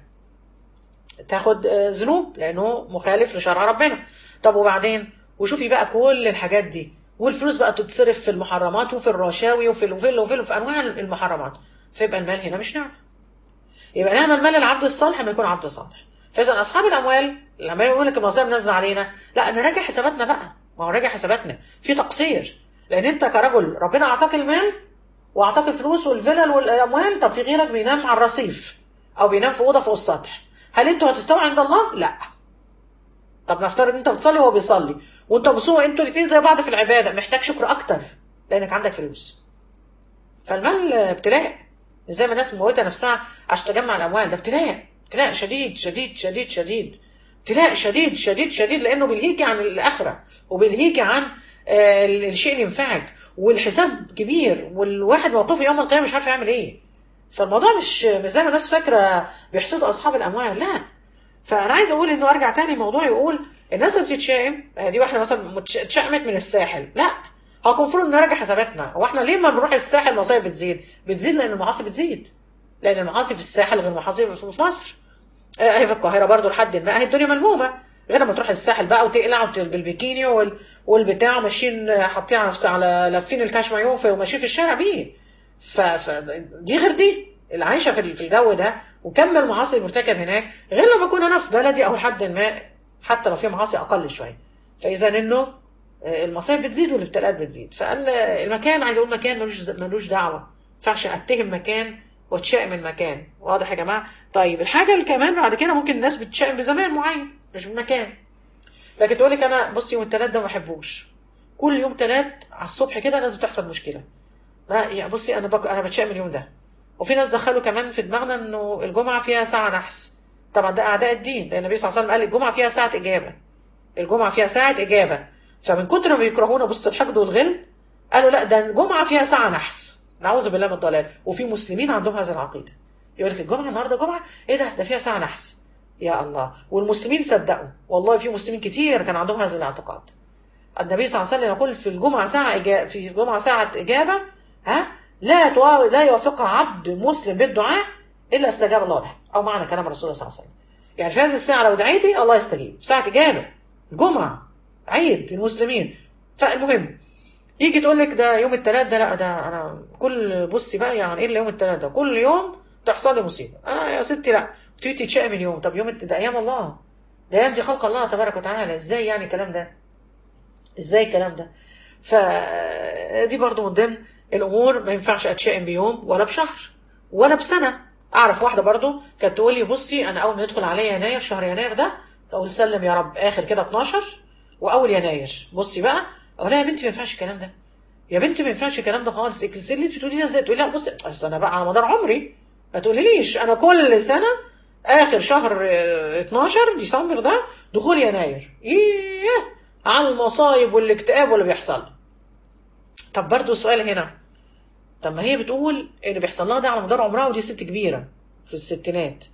Speaker 1: تاخد آه، ذنوب لانه مخالف لشرع ربنا طب وبعدين وشوفي بقى كل الحاجات دي والفلوس بقى تتصرف في المحرمات وفي الرشاوي وفي ال- وفي ال- وفي, ال- في انواع المحرمات فيبقى المال هنا مش نعمه يبقى نعم المال للعبد الصالح لما يكون عبد صالح فاذا اصحاب الاموال لما يقول لك المصائب نازله علينا لا نراجع حساباتنا بقى ما هو راجع حساباتنا في تقصير لان انت كرجل ربنا اعطاك المال واعطاك الفلوس والفلل والاموال طب في غيرك بينام على الرصيف او بينام في اوضه فوق السطح هل انتوا هتستووا عند الله لا طب نفترض انت بتصلي وهو بيصلي وانت بتصوم انتوا الاثنين زي بعض في العباده محتاج شكر اكتر لانك عندك فلوس فالمال ابتلاء زي ما الناس موتة نفسها عشان تجمع الاموال ده ابتلاء ابتلاء شديد شديد شديد شديد ابتلاء شديد شديد شديد لانه بيلهيكي عن الاخره وبيلهيكي عن آه، الشيء اللي ينفعك والحساب كبير والواحد موقفه يوم القيامه مش عارف يعمل ايه فالموضوع مش مش زي ما الناس فاكره بيحسدوا اصحاب الاموال لا فانا عايز اقول انه ارجع تاني موضوع يقول الناس اللي بتتشائم آه، دي واحده مثلا متش- اتشائمت من الساحل لا هو المفروض نراجع حساباتنا هو احنا ليه ما بنروح الساحل المصايب بتزيد بتزيد لان المعاصي بتزيد لان المعاصي في الساحل غير المعاصي في مصر آه، هي في القاهره برضو لحد ما هي الدنيا ملمومه غير لما تروح الساحل بقى وتقلع وت- بالبيكيني وال... والبتاع ماشيين آه، حاطين على نفس على لافين الكاش مايو في- وماشيين في الشارع بيه ف... ف... دي غير دي اللي عايشه في ال- في الجو ده وكم المعاصي المرتكب هناك غير لما اكون انا في بلدي او حد ما حتى لو في معاصي اقل شويه فاذا انه آه، المصايب بتزيد والابتلاءات بتزيد فقال آه، المكان عايز اقول مكان ملوش ملوش دعوه ينفعش اتهم مكان واتشائم من مكان واضح يا جماعه طيب الحاجه اللي كمان بعد كده ممكن الناس بتشائم بزمان معين مش بمكان لكن تقول لك انا بصي يوم الثلاث ده ما بحبوش كل يوم ثلاث على الصبح كده لازم تحصل مشكله لا يا بصي انا بك... انا بتشائم اليوم ده وفي ناس دخلوا كمان في دماغنا انه الجمعه فيها ساعه نحس طبعا ده اعداء الدين لان النبي صلى الله عليه وسلم قال الجمعه فيها ساعه اجابه الجمعه فيها ساعه اجابه فمن كتر ما بيكرهونا بص الحقد والغل قالوا لا ده الجمعه فيها ساعه نحس نعوذ بالله من الضلال وفي مسلمين عندهم هذه العقيده يقول لك الجمعه النهارده جمعه ايه ده ده فيها ساعه نحس يا الله والمسلمين صدقوا والله في مسلمين كتير كان عندهم هذا الاعتقاد النبي صلى الله عليه وسلم يقول في الجمعه ساعه إجابة في الجمعه ساعه اجابه ها لا توا... لا يوافقها عبد مسلم بالدعاء الا استجاب الله له او معنى كلام الرسول صلى الله عليه وسلم يعني في هذه الساعه لو دعيتي الله يستجيب ساعه اجابه جمعه عيد المسلمين فالمهم يجي تقول لك ده يوم الثلاث ده لا ده انا كل بصي بقى يعني ايه اللي يوم الثلاث ده كل يوم تحصل لي مصيبه انا يا ستي لا تيجي تتشائم اليوم طب يوم الت- ده ايام الله ده ايام دي خلق الله تبارك وتعالى ازاي يعني الكلام ده ازاي الكلام ده فدي برضو من ضمن الامور ما ينفعش اتشائم بيوم ولا بشهر ولا بسنه اعرف واحده برضو كانت تقول لي بصي انا اول ما يدخل عليا يناير شهر يناير ده اقول سلم يا رب اخر كده 12 واول يناير بصي بقى اقول لها يا بنتي ما ينفعش الكلام ده يا بنتي ما ينفعش الكلام ده خالص إيه اللي انت بتقولي لي ازاي تقولي لها بصي اصل انا بقى على مدار عمري ما تقوليليش انا كل سنه اخر شهر آه، 12 ديسمبر ده دخول يناير ايه على المصايب والاكتئاب واللي بيحصل طب برضو سؤال هنا طب ما هي بتقول اللي بيحصل لها ده على مدار عمرها ودي ست كبيره في الستينات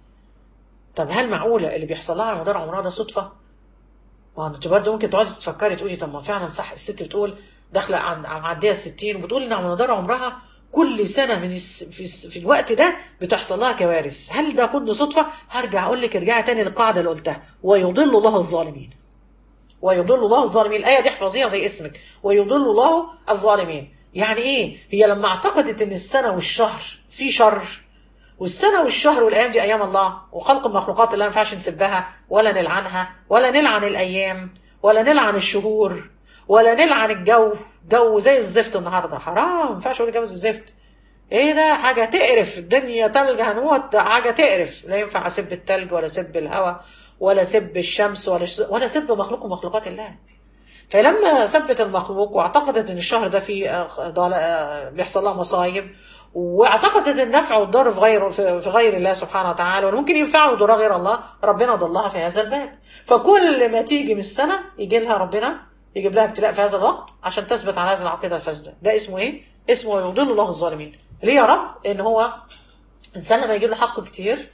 Speaker 1: طب هل معقوله اللي بيحصل لها على مدار عمرها ده صدفه؟ ما انت برضه ممكن تقعدي تفكري تقولي طب ما فعلا صح الست بتقول داخله عن عن- معديه ال 60 وبتقول ان على مدار عمرها كل سنه من الس... في, الس... في الوقت ده بتحصل لها كوارث هل ده كله صدفه؟ هرجع اقول لك ارجعي تاني للقاعده اللي قلتها ويضل الله الظالمين ويضل الله الظالمين الآية دي احفظيها زي اسمك ويضل الله الظالمين يعني ايه هي لما اعتقدت ان السنة والشهر في شر والسنة والشهر والأيام دي أيام الله وخلق المخلوقات اللي ما ينفعش نسبها ولا نلعنها ولا نلعن الأيام ولا نلعن الشهور ولا نلعن الجو جو زي الزفت النهارده حرام ما ينفعش اقول جو زي الزفت ايه ده حاجة تقرف الدنيا تلج هنموت ده حاجة تقرف لا ينفع اسب التلج ولا اسب الهواء ولا اسب الشمس ولا ولا اسب مخلوق من مخلوقات الله فلما ثبت المخلوق واعتقدت ان الشهر ده فيه آه، ضل- آه، بيحصل لها مصايب واعتقدت النفع والضر في غير في في غير الله سبحانه وتعالى وممكن ينفعه ويضر غير الله ربنا ضلها في هذا الباب فكل ما تيجي من السنه يجي لها ربنا يجيب لها ابتلاء في هذا الوقت عشان تثبت على هذه العقيده الفاسده ده اسمه ايه؟ اسمه يضل الله الظالمين ليه يا رب؟ ان هو انسان لما يجيب له حق كتير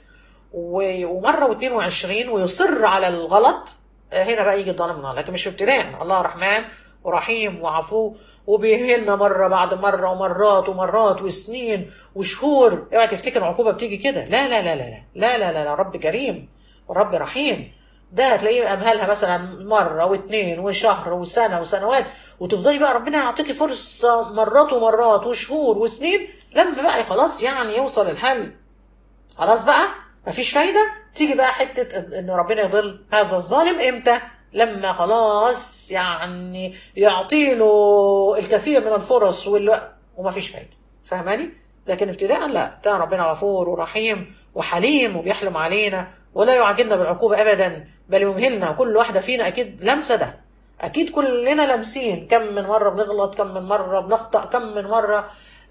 Speaker 1: و- ومره واثنين وعشرين ويصر على الغلط آه، هنا بقى يجي الظالم من الله لكن مش ابتداء الله رحمن ورحيم وعفو وبيهلنا مره بعد مره ومرات ومرات وسنين وشهور اوعى تفتكر العقوبه بتيجي كده لا لا لا لا لا لا لا لا, لا رب كريم ورب رحيم ده هتلاقيه امهلها مثلا مره واثنين وشهر وسنه وسنوات وتفضلي بقى ربنا يعطيكي فرصه مرات ومرات وشهور وسنين لما بقى خلاص يعني يوصل الحل خلاص بقى مفيش فايدة تيجي بقى حتة ان ربنا يضل هذا الظالم امتى لما خلاص يعني يعطي له الكثير من الفرص وال... ومفيش فايدة فاهماني لكن ابتداء لا ابتداء ربنا غفور ورحيم وحليم وبيحلم علينا ولا يعجلنا بالعقوبة ابدا بل يمهلنا كل واحدة فينا اكيد لمسة ده اكيد كلنا لامسين كم من مرة بنغلط كم من مرة بنخطأ كم من مرة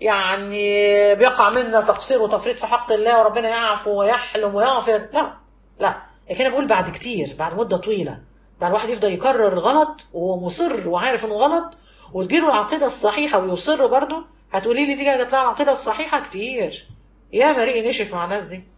Speaker 1: يعني بيقع منا تقصير وتفريط في حق الله وربنا يعفو ويحلم ويغفر لا لا لكن انا بقول بعد كتير بعد مده طويله بعد الواحد يفضل يكرر الغلط وهو مصر وعارف انه غلط وتجيله العقيده الصحيحه ويصر برضه هتقولي لي دي جايه تطلع العقيده الصحيحه كتير يا مريء نشف مع الناس دي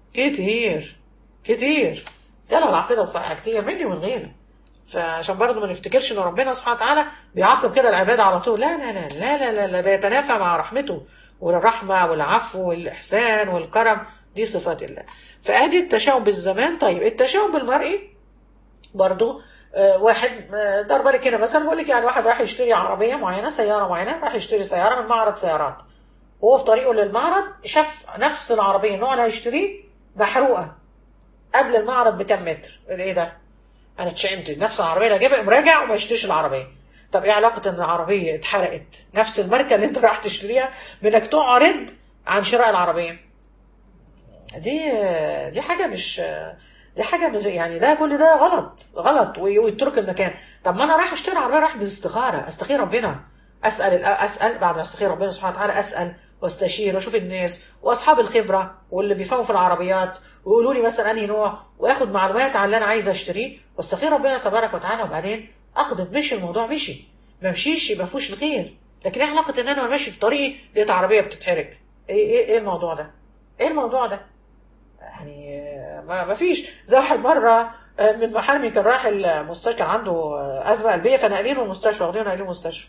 Speaker 1: كتير كتير جاله العقيده الصحيحه كتير مني ومن غيري فعشان برضه ما نفتكرش ان ربنا سبحانه وتعالى بيعاقب كده العباد على طول لا لا لا لا لا لا, لا ده يتنافى مع رحمته والرحمه والعفو والاحسان والكرم دي صفات الله فادي التشاؤم بالزمان طيب التشاؤم بالمرئي برضه آه، واحد آه، ضرب لك هنا مثلا بقول لك يعني واحد راح يشتري عربيه معينه سياره معينه راح يشتري سياره من معرض سيارات وهو في طريقه للمعرض شاف نفس العربيه النوع اللي هيشتريه محروقه قبل المعرض بكام متر ايه ده انا اتشائمت نفس العربيه اللي جايبها قام راجع وما يشتريش العربيه طب ايه علاقه ان العربيه اتحرقت نفس الماركه اللي انت رايح تشتريها بانك تعرض عن شراء العربيه دي دي حاجه مش دي حاجه مش يعني ده كل ده غلط غلط وي- ويترك المكان طب ما انا رايح اشتري عربيه رايح باستخاره استخير ربنا اسال اسال بعد ما استخير ربنا سبحانه وتعالى اسال واستشير واشوف الناس واصحاب الخبره واللي بيفهموا في العربيات ويقولوا لي مثلا انهي نوع واخد معلومات عن اللي انا عايزه اشتريه واستخير ربنا تبارك وتعالى وبعدين اقدم مشي الموضوع مشي ما مشيش يبقى فيهوش الخير لكن ايه علاقه ان انا وانا ماشي في طريقي لقيت عربيه بتتحرق ايه ايه ايه الموضوع ده؟ ايه الموضوع ده؟ يعني آه، ما ما فيش زي واحد مره آه، من محامي كان رايح المستشفى كان عنده آه، ازمه قلبيه فنقلينه المستشفى واخدينه نقلينه المستشفى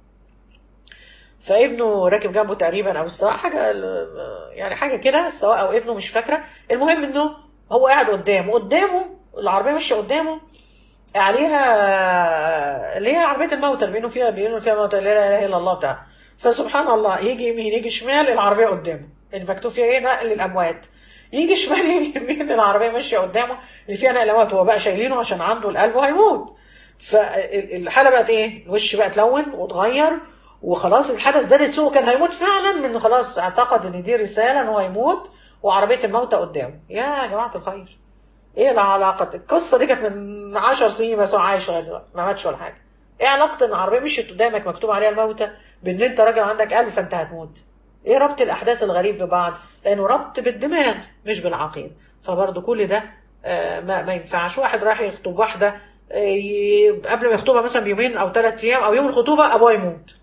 Speaker 1: فابنه راكب جنبه تقريبا او السواق حاجه يعني حاجه كده السواق او ابنه مش فاكره المهم انه هو قاعد قدامه قدامه العربيه ماشيه قدامه عليها اللي هي عربيه الموتى اللي بيقولوا فيها بيقولوا فيها موتى لا اله الا الله بتاع فسبحان الله يجي يمين يجي شمال العربيه قدامه اللي مكتوب فيها ايه نقل الاموات يجي شمال يجي يمين العربيه ماشيه قدامه اللي فيها نقل اموات هو بقى شايلينه عشان عنده القلب وهيموت فالحاله بقت ايه الوش بقى اتلون واتغير وخلاص الحدث ده سوء كان هيموت فعلا من خلاص اعتقد ان دي رساله ان هو هيموت وعربيه الموتى قدامه يا جماعه الخير ايه العلاقه القصه دي كانت من 10 سنين بس هو عايش لغايه دلوقتي ما ماتش ولا حاجه ايه علاقه ان العربيه مشيت قدامك مكتوب عليها الموتى بان انت راجل عندك قلب فانت هتموت ايه ربط الاحداث الغريب في بعض لانه ربط بالدماغ مش بالعقيده فبرضه كل ده آه، ما, ما ينفعش واحد راح يخطب واحده آه، ي- قبل ما يخطبها مثلا بيومين او ثلاث ايام او يوم الخطوبه ابوها يموت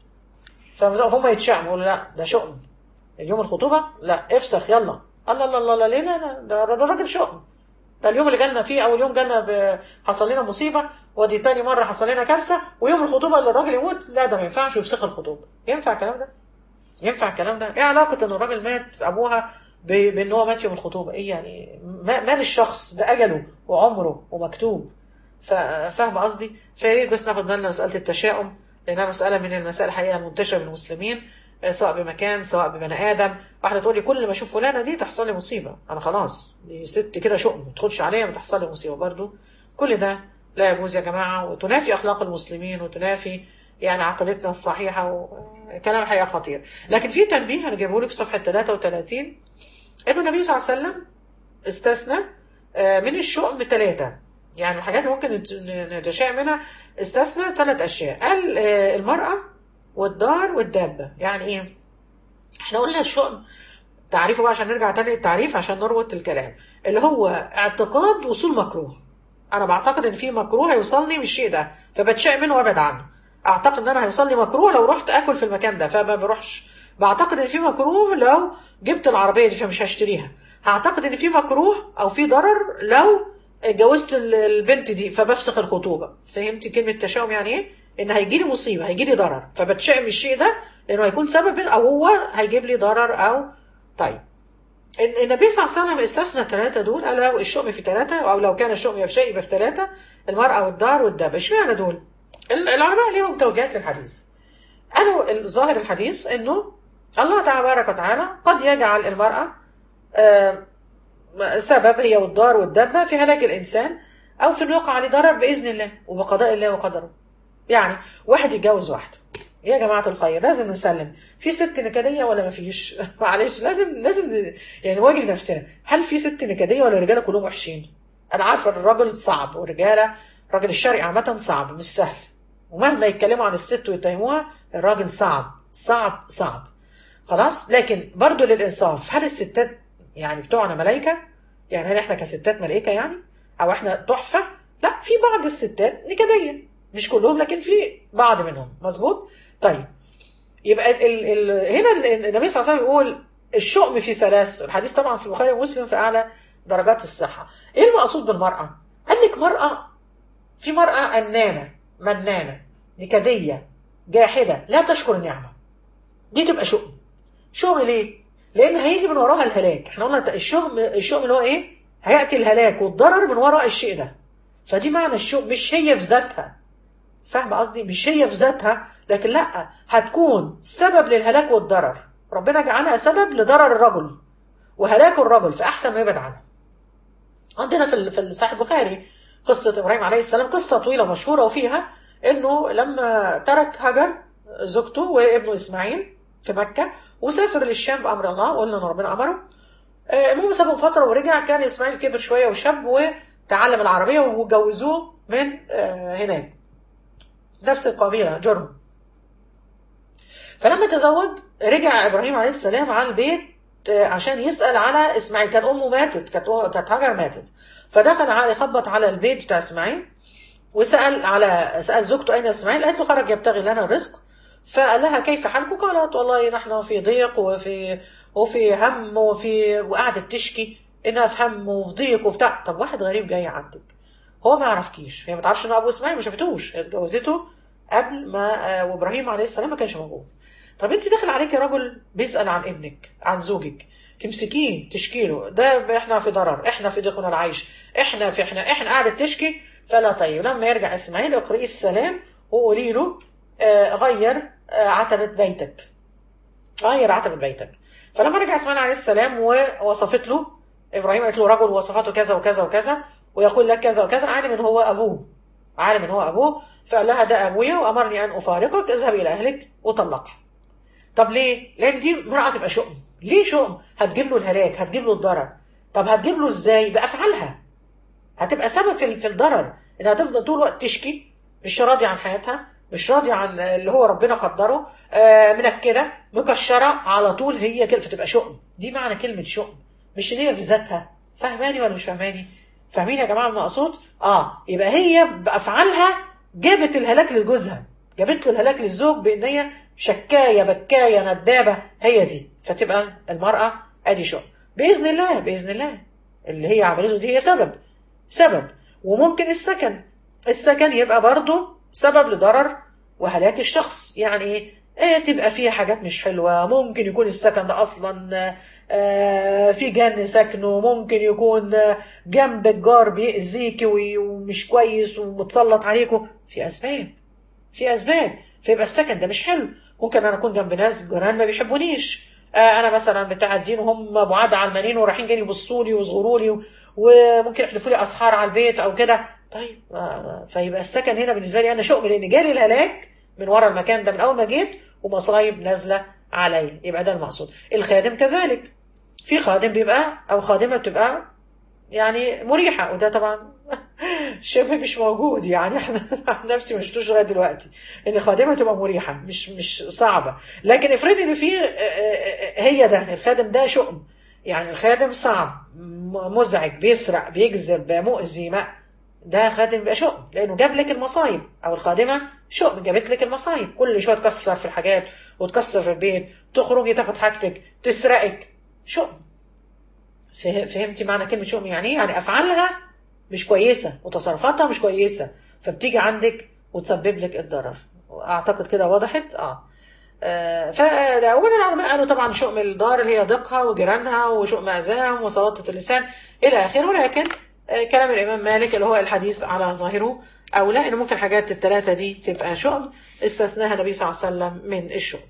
Speaker 1: فهم يتشائموا يقولوا لا ده شؤم اليوم الخطوبه لا افسخ يلا الله الله الله الله ليه لا لا ده ده راجل شؤم ده اليوم اللي جالنا فيه اول يوم جالنا ب- حصل لنا مصيبه ودي تاني مره حصل لنا كارثه ويوم الخطوبه اللي الراجل يموت لا ده ما ينفعش يفسخ الخطوبه ينفع الكلام ده ينفع الكلام ده ايه علاقه ان الراجل مات ابوها ب- بان هو مات يوم الخطوبه ايه يعني ما- مال الشخص ده اجله وعمره ومكتوب ف- فاهم قصدي فيا ريت بس ناخد بالنا من مساله التشاؤم لانها مساله من المسائل الحقيقه المنتشره بين المسلمين آه، سواء بمكان سواء ببني ادم واحده تقول لي كل ما اشوف فلانه دي تحصل لي مصيبه انا خلاص دي ست كده شؤم ما تدخلش عليا ما تحصل لي مصيبه برضو كل ده لا يجوز يا جماعه وتنافي اخلاق المسلمين وتنافي يعني عقيدتنا الصحيحه وكلام حقيقه خطير لكن في تنبيه انا جايبه لك في صفحه 33 انه النبي صلى الله عليه وسلم استثنى آه، من الشؤم ثلاثه يعني الحاجات اللي ممكن نت- نتشائم منها استثنى ثلاث اشياء قال آه، المراه والدار والدابه يعني ايه احنا قلنا الشؤم تعريفه بقى عشان نرجع تاني للتعريف عشان نربط الكلام اللي هو اعتقاد وصول مكروه انا بعتقد ان في مكروه هيوصلني من الشيء ده فبتشائم منه وابعد عنه اعتقد ان انا هيوصل لي مكروه لو رحت اكل في المكان ده فما بروحش بعتقد ان في مكروه لو جبت العربيه دي فمش هشتريها هعتقد ان في مكروه او في ضرر لو اتجوزت ال- البنت دي فبفسخ الخطوبه فهمتي كلمه تشاؤم يعني ايه ان هيجي لي مصيبه هيجي لي ضرر فبتشائم من الشيء ده لانه هيكون سبب او هو هيجيب لي ضرر او طيب ال- النبي صلى الله عليه وسلم استثنى الثلاثة دول قال لو الشؤم في ثلاثة أو لو كان الشؤم في شيء يبقى في ثلاثة المرأة والدار والدابة اشمعنى دول؟ ال- العلماء ليهم توجيهات للحديث قالوا ظاهر الحديث إنه الله تبارك وتعالى قد يجعل المرأة آه، سبب هي والدار والدابة في هلاك الإنسان أو في إنه يقع عليه ضرر بإذن الله وبقضاء الله وقدره يعني واحد يتجوز واحدة يا جماعة الخير لازم نسلم في ست نكدية ولا ما فيش معلش لازم لازم يعني نواجه نفسنا هل في ست نكدية ولا الرجالة كلهم وحشين انا عارفة ان الراجل صعب والرجالة الراجل الشرقي عامة صعب مش سهل ومهما يتكلموا عن الست ويتهموها الراجل صعب صعب صعب خلاص لكن برضو للإنصاف هل الستات يعني بتوعنا ملايكة يعني هل احنا كستات ملائكة يعني او احنا تحفة لا في بعض الستات نكدية مش كلهم لكن في بعض منهم مظبوط طيب يبقى ال ال ال هنا ال- النبي صلى الله عليه وسلم يقول الشؤم في ثلاث الحديث طبعا في البخاري ومسلم في اعلى درجات الصحه ايه المقصود بالمراه قال لك مراه في مراه انانه منانه نكديه جاحده لا تشكر النعمه دي تبقى شؤم شؤم ليه لان هيجي من وراها الهلاك احنا قلنا الشؤم الشؤم اللي هو ايه هياتي الهلاك والضرر من وراء الشيء ده فدي معنى الشؤم مش هي في ذاتها فاهمه قصدي مش هي في ذاتها لكن لا هتكون سبب للهلاك والضرر ربنا جعلها سبب لضرر الرجل وهلاك الرجل فاحسن ما يبعد عنها عندنا في ال- في صحيح البخاري قصه ابراهيم عليه السلام قصه طويله مشهوره وفيها انه لما ترك هاجر زوجته وابنه اسماعيل في مكه وسافر للشام بامر الله وقلنا ان ربنا امره آه، المهم سابهم فتره ورجع كان اسماعيل كبر شويه وشاب وتعلم العربيه وجوزوه من آه، هناك نفس القبيله جرم فلما تزوج رجع ابراهيم عليه السلام على البيت آه، عشان يسال على اسماعيل كان امه ماتت كانت كانت هاجر ماتت فدخل على يخبط على البيت بتاع اسماعيل وسال على سال زوجته اين اسماعيل قالت له خرج يبتغي لنا الرزق فقال لها كيف حالك قالت والله نحن في ضيق وفي وفي هم وفي وقعدت تشكي انها في هم وفي ضيق وبتاع طب واحد غريب جاي عندك هو ما يعرفكيش هي ما تعرفش ان ابو اسماعيل ما شافتوش هي اتجوزته قبل ما آه، وابراهيم عليه السلام ما كانش موجود طب انت داخل عليك رجل بيسال عن ابنك عن زوجك تمسكيه تشكي له ده احنا في ضرر احنا في ضيق العيش احنا في احنا احنا قاعده تشكي فلا طيب لما يرجع اسماعيل اقرئي السلام وقولي له آه، غير آه، عتبه بيتك غير عتبه بيتك فلما رجع اسماعيل عليه السلام ووصفت له ابراهيم قالت له رجل وصفاته كذا وكذا وكذا ويقول لك كذا وكذا عالم ان هو ابوه عالم ان هو ابوه فقال لها ده ابويا وامرني ان افارقك اذهب الى اهلك وطلقها طب ليه؟ لان دي امراه تبقى شؤم ليه شؤم؟ هتجيب له الهلاك هتجيب له الضرر طب هتجيب له ازاي؟ بافعالها هتبقى سبب في في الضرر انها تفضل طول الوقت تشكي مش راضيه عن حياتها مش راضيه عن اللي هو ربنا قدره آه منكده مكشره على طول هي كده فتبقى شؤم دي معنى كلمه شؤم مش ان هي في ذاتها فاهماني ولا مش فاهماني؟ فاهمين يا جماعه المقصود؟ اه يبقى هي بافعالها جابت الهلاك لجوزها جابت له الهلاك للزوج بان هي شكايه بكايه ندابه هي دي فتبقى المراه ادي شؤم باذن الله باذن الله اللي هي عملته دي هي سبب سبب وممكن السكن السكن يبقى برضه سبب لضرر وهلاك الشخص يعني ايه إيه تبقى فيه حاجات مش حلوة ممكن يكون السكن ده أصلا آه، في جن سكنه ممكن يكون آه، جنب الجار بيأذيكي وي- ومش كويس ومتسلط عليكم في أسباب في أسباب فيبقى السكن ده مش حلو ممكن أنا أكون جنب ناس جيران ما بيحبونيش آه، أنا مثلا بتاع الدين وهم بعاد علمانيين ورايحين جاي يبصوا لي ويصغروا لي و- وممكن يحدفوا لي أسحار على البيت أو كده طيب آه، فيبقى السكن هنا بالنسبة لي أنا شؤم لأن جالي الهلاك من ورا المكان ده من أول ما جيت ومصايب نازلة عليا يبقى ده المقصود الخادم كذلك في خادم بيبقى او خادمه بتبقى يعني مريحه وده طبعا شبه مش موجود يعني احنا عن نفسي ما شفتوش لغايه دلوقتي ان خادمه تبقى مريحه مش مش صعبه لكن افرضي ان في آه، آه، هي ده الخادم ده شؤم يعني الخادم صعب م- مزعج بيسرق بيكذب مؤذي ما ده خادم بيبقى شؤم لانه جاب لك المصايب او الخادمه شؤم جابت لك المصايب كل شويه تكسر في الحاجات وتكسر في البيت تخرجي تاخد حاجتك تسرقك شؤم فه- فهمتي معنى كلمة شؤم يعني ايه؟ يعني أفعالها مش كويسة وتصرفاتها مش كويسة فبتيجي عندك وتسبب لك الضرر أعتقد كده وضحت اه آه، فأولا العلماء قالوا طبعا شؤم الدار اللي هي ضيقها وجيرانها وشؤم أذاهم وسلطة اللسان إلى آخره ولكن آه، كلام الإمام مالك اللي هو الحديث على ظاهره أو لا إن ممكن حاجات الثلاثة دي تبقى شؤم استثناها النبي صلى الله عليه وسلم من الشؤم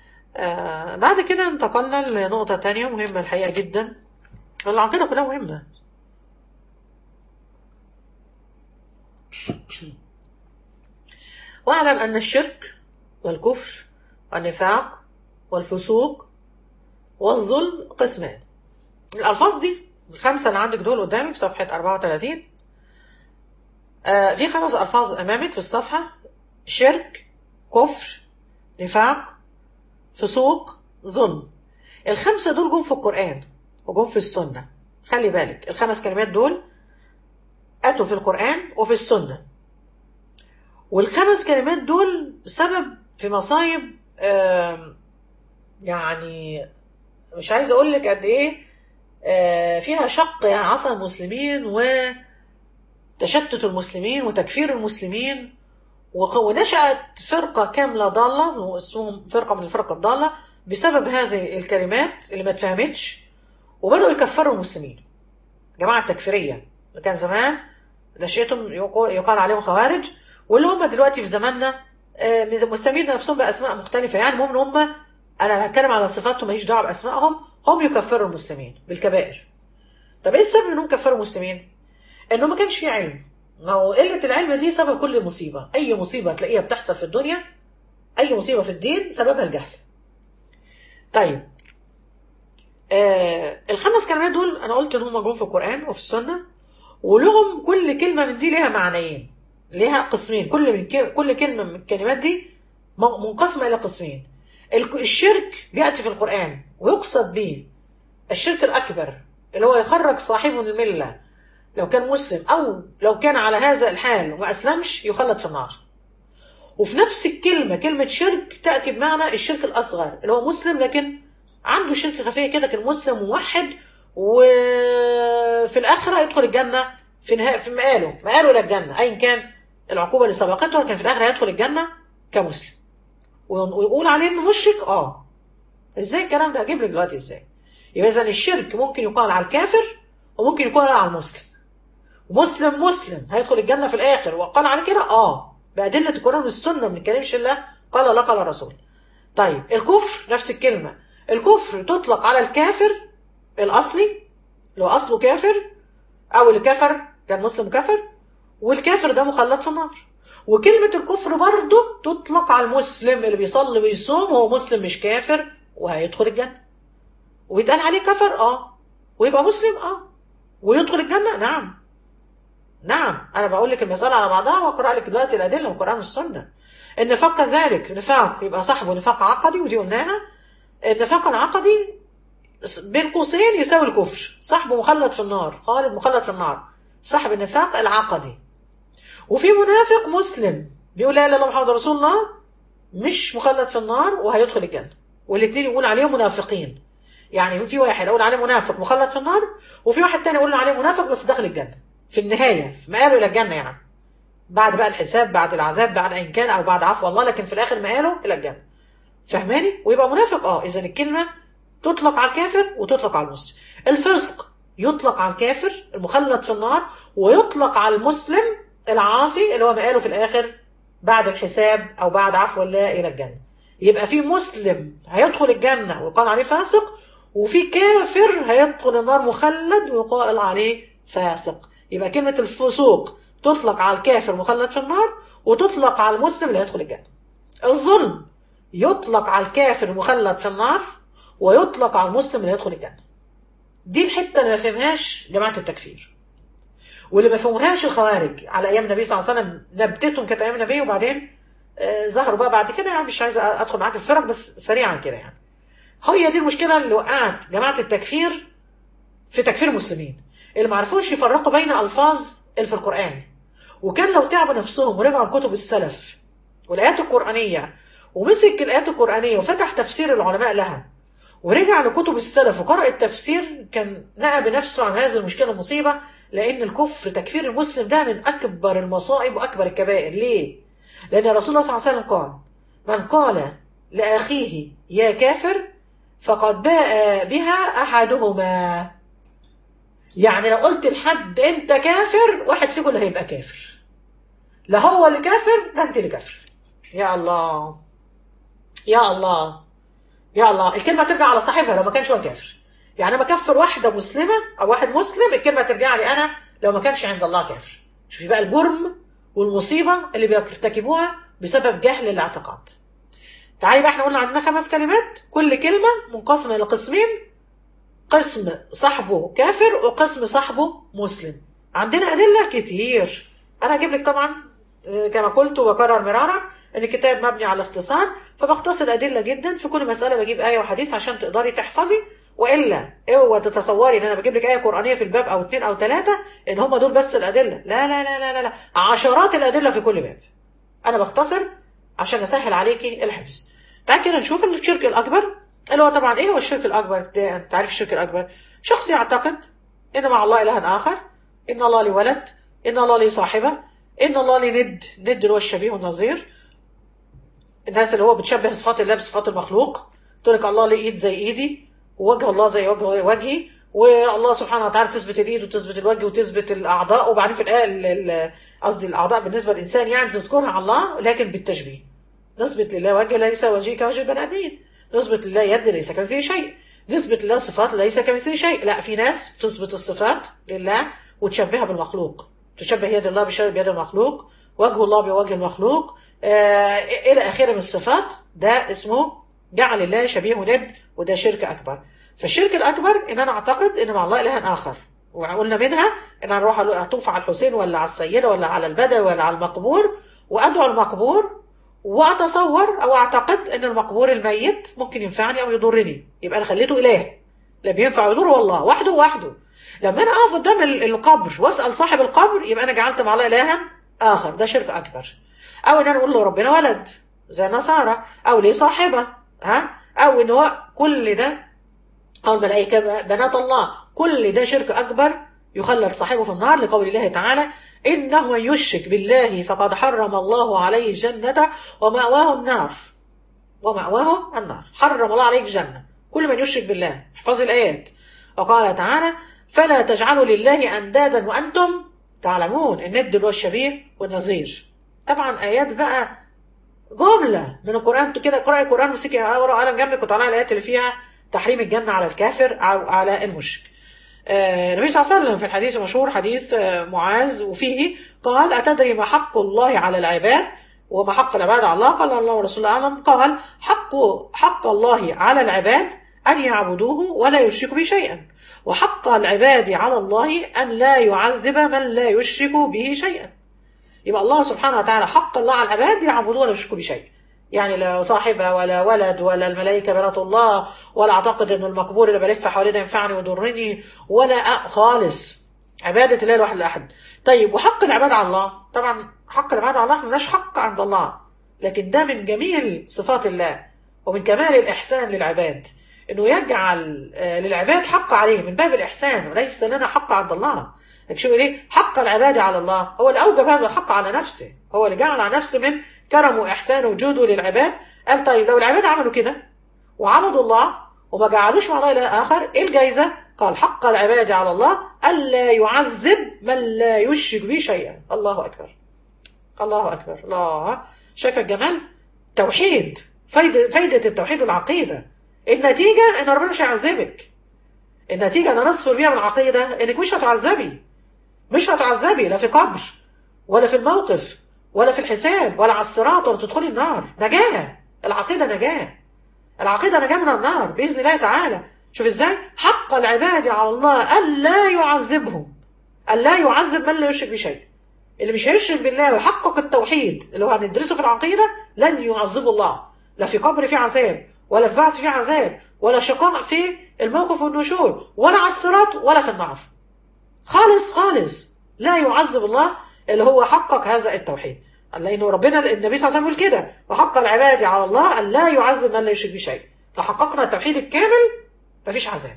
Speaker 1: آه بعد كده انتقلنا لنقطة تانية مهمة الحقيقة جدا العقيدة كلها مهمة واعلم أن الشرك والكفر والنفاق والفسوق والظلم قسمان الألفاظ دي الخمسة اللي عندك دول قدامك صفحة 34 آه في خمس ألفاظ أمامك في الصفحة شرك كفر نفاق فسوق ظلم الخمسة دول جم في القرآن وجم في السنة خلي بالك الخمس كلمات دول أتوا في القرآن وفي السنة والخمس كلمات دول سبب في مصايب آم، يعني مش عايز أقول لك قد إيه آه، فيها شق عصا المسلمين وتشتت المسلمين وتكفير المسلمين وق- ونشأت فرقة كاملة ضالة واسمهم فرقة من الفرق الضالة بسبب هذه الكلمات اللي ما اتفهمتش وبدأوا يكفروا المسلمين جماعة التكفيرية اللي كان زمان نشأتهم يقو- يقال عليهم خوارج واللي هم دلوقتي في زماننا آه، مسمين نفسهم بأسماء مختلفة يعني المهم إن هم أنا هتكلم على صفاتهم ماليش دعوة بأسمائهم هم يكفروا المسلمين بالكبائر طب إيه السبب إنهم كفروا المسلمين؟ إنه ما كانش في علم ما هو قلة العلم دي سبب كل مصيبة أي مصيبة تلاقيها بتحصل في الدنيا أي مصيبة في الدين سببها الجهل طيب آه الخمس كلمات دول انا قلت ان هم جم في القران وفي السنه ولهم كل كلمه من دي ليها معنيين ليها قسمين كل من ك- كل كلمه من الكلمات دي م- منقسمه الى قسمين الك- الشرك بياتي في القران ويقصد به الشرك الاكبر اللي هو يخرج صاحبه من المله لو كان مسلم او لو كان على هذا الحال وما اسلمش يخلد في النار وفي نفس الكلمه كلمه شرك تاتي بمعنى الشرك الاصغر اللي هو مسلم لكن عنده شرك خفيه كده كان مسلم موحد وفي الاخره يدخل الجنه في نهايه في مقاله مقاله الى الجنه ايا كان العقوبه اللي سبقته لكن في الاخره هيدخل الجنه كمسلم ويقول عليه انه مشرك اه ازاي الكلام ده اجيب لك دلوقتي ازاي يبقى اذا الشرك ممكن يقال على الكافر وممكن يقال على المسلم مسلم مسلم هيدخل الجنه في الاخر وقال على كده اه بادله القران والسنه ما بنتكلمش الا قال لا قال الرسول طيب الكفر نفس الكلمه الكفر تطلق على الكافر الاصلي اللي هو اصله كافر او اللي كفر كان مسلم كفر والكافر ده مخلد في النار وكلمة الكفر برضه تطلق على المسلم اللي بيصلي ويصوم وهو مسلم مش كافر وهيدخل الجنة ويتقال عليه كفر اه ويبقى مسلم اه ويدخل الجنة نعم نعم انا بقول لك المسألة على بعضها واقرا لك دلوقتي الأدلة من القرآن والسنة النفاق كذلك نفاق يبقى صاحبه نفاق عقدي ودي قلناها النفاق العقدي بين قوسين يساوي الكفر صاحبه مخلد في النار خالد مخلد في النار صاحب النفاق العقدي وفي منافق مسلم بيقول لا اله الا الله محمد رسول الله مش مخلد في النار وهيدخل الجنه والاثنين يقول عليهم منافقين يعني في واحد اقول عليه منافق مخلد في النار وفي واحد تاني اقول عليه منافق بس داخل الجنه في النهايه في مقاله الى الجنه يعني بعد بقى الحساب بعد العذاب بعد ان كان او بعد عفو الله لكن في الاخر مقاله الى الجنه فهماني ويبقى منافق اه اذا الكلمه تطلق على الكافر وتطلق على المسلم الفسق يطلق على الكافر المخلد في النار ويطلق على المسلم العاصي اللي هو مقاله في الاخر بعد الحساب او بعد عفو الله الى الجنه يبقى في مسلم هيدخل الجنه ويقال عليه فاسق وفي كافر هيدخل النار مخلد ويقال عليه فاسق يبقى كلمه الفسوق تطلق على الكافر مخلد في النار وتطلق على المسلم اللي هيدخل الجنه الظلم يطلق على الكافر المخلد في النار ويطلق على المسلم اللي يدخل الجنه دي الحته اللي ما فهمهاش جماعه التكفير واللي ما فهمهاش الخوارج على ايام النبي صلى الله عليه وسلم نبتتهم كانت ايام النبي وبعدين آه ظهروا بقى بعد كده يعني مش عايز ادخل معاك في الفرق بس سريعا كده يعني هي دي المشكله اللي وقعت جماعه التكفير في تكفير المسلمين اللي ما عرفوش يفرقوا بين الفاظ اللي في القران وكان لو تعبوا نفسهم ورجعوا لكتب السلف والايات القرانيه ومسك الايات القرانيه وفتح تفسير العلماء لها ورجع لكتب السلف وقرأ التفسير كان نأى بنفسه عن هذه المشكلة المصيبة لأن الكفر تكفير المسلم ده من أكبر المصائب وأكبر الكبائر ليه؟ لأن رسول الله صلى الله عليه وسلم قال من قال لأخيه يا كافر فقد باء بها أحدهما يعني لو قلت لحد أنت كافر واحد فيكم اللي هيبقى كافر لا هو اللي كافر لا أنت اللي كافر يا الله يا الله يا الله الكلمة ترجع على صاحبها لو ما كانش هو كافر يعني انا بكفر واحدة مسلمة او واحد مسلم الكلمة ترجع لي انا لو ما كانش عند الله كافر شوفي بقى الجرم والمصيبة اللي بيرتكبوها بسبب جهل الاعتقاد تعالي بقى احنا قلنا عندنا خمس كلمات كل كلمة منقسمة الى قسمين قسم صاحبه كافر وقسم صاحبه مسلم عندنا أدلة كتير أنا هجيب لك طبعا كما قلت وكرر مرارا ان الكتاب مبني على الاختصار فبختصر ادله جدا في كل مساله بجيب ايه وحديث عشان تقدري تحفظي والا اوعى تتصوري ان انا بجيب لك ايه قرانيه في الباب او اثنين او ثلاثه ان هم دول بس الادله لا لا لا لا لا, لا. عشرات الادله في كل باب انا بختصر عشان اسهل عليكي الحفظ تعالى كده نشوف الشرك الاكبر اللي هو طبعا ايه هو الشرك الاكبر ده انت عارف الشرك الاكبر شخص يعتقد ان مع الله الها اخر ان الله لي ولد ان الله لي صاحبه ان الله لي ند ند اللي هو الشبيه والنظير الناس اللي هو بتشبه صفات الله بصفات المخلوق تقول لك الله ليه ايد زي ايدي ووجه الله زي وجه وجهي والله سبحانه وتعالى تثبت الايد وتثبت الوجه وتثبت الاعضاء وبعدين في الايه قصدي الاعضاء بالنسبه للانسان يعني تذكرها على الله لكن بالتشبيه نثبت لله وجه ليس وجهي كوجه البني ادمين نثبت لله يد ليس كمثله شيء نثبت لله صفات ليس كمثله شيء لا في ناس تثبت الصفات لله وتشبهها بالمخلوق تشبه يد الله بيد المخلوق وجه الله بوجه المخلوق آه الى اخره من الصفات ده اسمه جعل الله شبيه ند وده شرك اكبر فالشرك الاكبر ان انا اعتقد ان مع الله اله اخر وقلنا منها ان انا اروح اطوف على الحسين ولا على السيده ولا على البدوي ولا على المقبور وادعو المقبور واتصور او اعتقد ان المقبور الميت ممكن ينفعني او يضرني يبقى انا خليته اله لا بينفع يضر والله وحده وحده لما انا اقف قدام القبر واسال صاحب القبر يبقى انا جعلت مع الله الها اخر ده شرك اكبر او ان انا اقول له ربنا ولد زي النصارى او ليه صاحبه ها او ان هو كل ده او الملائكه بنات الله كل ده شرك اكبر يخلد صاحبه في النار لقول الله تعالى انه من يشرك بالله فقد حرم الله عليه الجنه ومأواه النار ومأواه النار حرم الله عليك الجنه كل من يشرك بالله احفظ الايات وقال تعالى فلا تجعلوا لله اندادا وانتم تعلمون الند اللي هو الشبيه والنظير طبعا ايات بقى جمله من القران كده اقراي القران وامسكي ورقه وقلم جنبك وطلعي الايات اللي فيها تحريم الجنه على الكافر او على المشرك آه النبي صلى الله عليه وسلم في الحديث المشهور حديث آه معاذ وفيه قال أتدري ما حق الله على العباد وما حق العباد على الله قال الله ورسوله أعلم قال حق حق الله على العباد أن يعبدوه ولا يشركوا به شيئا وحق العباد على الله أن لا يعذب من لا يشرك به شيئا يبقى الله سبحانه وتعالى حق الله على العباد يعبدوه ولا يشركوا به شيئا يعني لا صاحبة ولا ولد ولا الملائكة بنات الله ولا أعتقد أن المقبور اللي بلف حواليه ده ينفعني ويضرني ولا خالص عبادة الله الواحد الأحد طيب وحق العباد على الله طبعا حق العباد على الله ملناش حق عند الله لكن ده من جميل صفات الله ومن كمال الإحسان للعباد أنه يجعل للعباد حق عليه من باب الإحسان وليس لنا حق عند الله شوف ليه حق العباد على الله هو اللي أوجب هذا الحق على نفسه هو اللي جعل على نفسه من كرم وإحسان وجوده للعباد قال طيب لو العباد عملوا كده وعبدوا الله وما جعلوش مع الله إله آخر إيه الجايزة؟ قال حق العباد على الله ألا يعذب من لا يشرك به شيئا الله أكبر الله أكبر الله شايف الجمال؟ توحيد فايدة, فايدة التوحيد والعقيدة النتيجة إن ربنا مش هيعذبك النتيجة أنا نصفر بيها من العقيدة إنك مش هتعذبي مش هتعذبي لا في قبر ولا في الموقف ولا في الحساب ولا على الصراط ولا تدخلي النار نجاة العقيدة نجاة العقيدة نجاة من النار بإذن الله تعالى شوف ازاي حق العباد على الله ألا يعذبهم ألا يعذب من لا يشرك بشيء اللي مش هيشرك بالله ويحقق التوحيد اللي هو هندرسه في العقيدة لن يعذبه الله لا في قبر في عذاب ولا في بعث في عذاب ولا شقاء في الموقف والنشور ولا على الصراط ولا في النار خالص خالص لا يعذب الله اللي هو حقق هذا التوحيد لانه ربنا النبي صلى الله عليه وسلم يقول كده وحق العباد على الله ان لا يعذب من لا يشرك بشيء لو حققنا التوحيد الكامل مفيش عذاب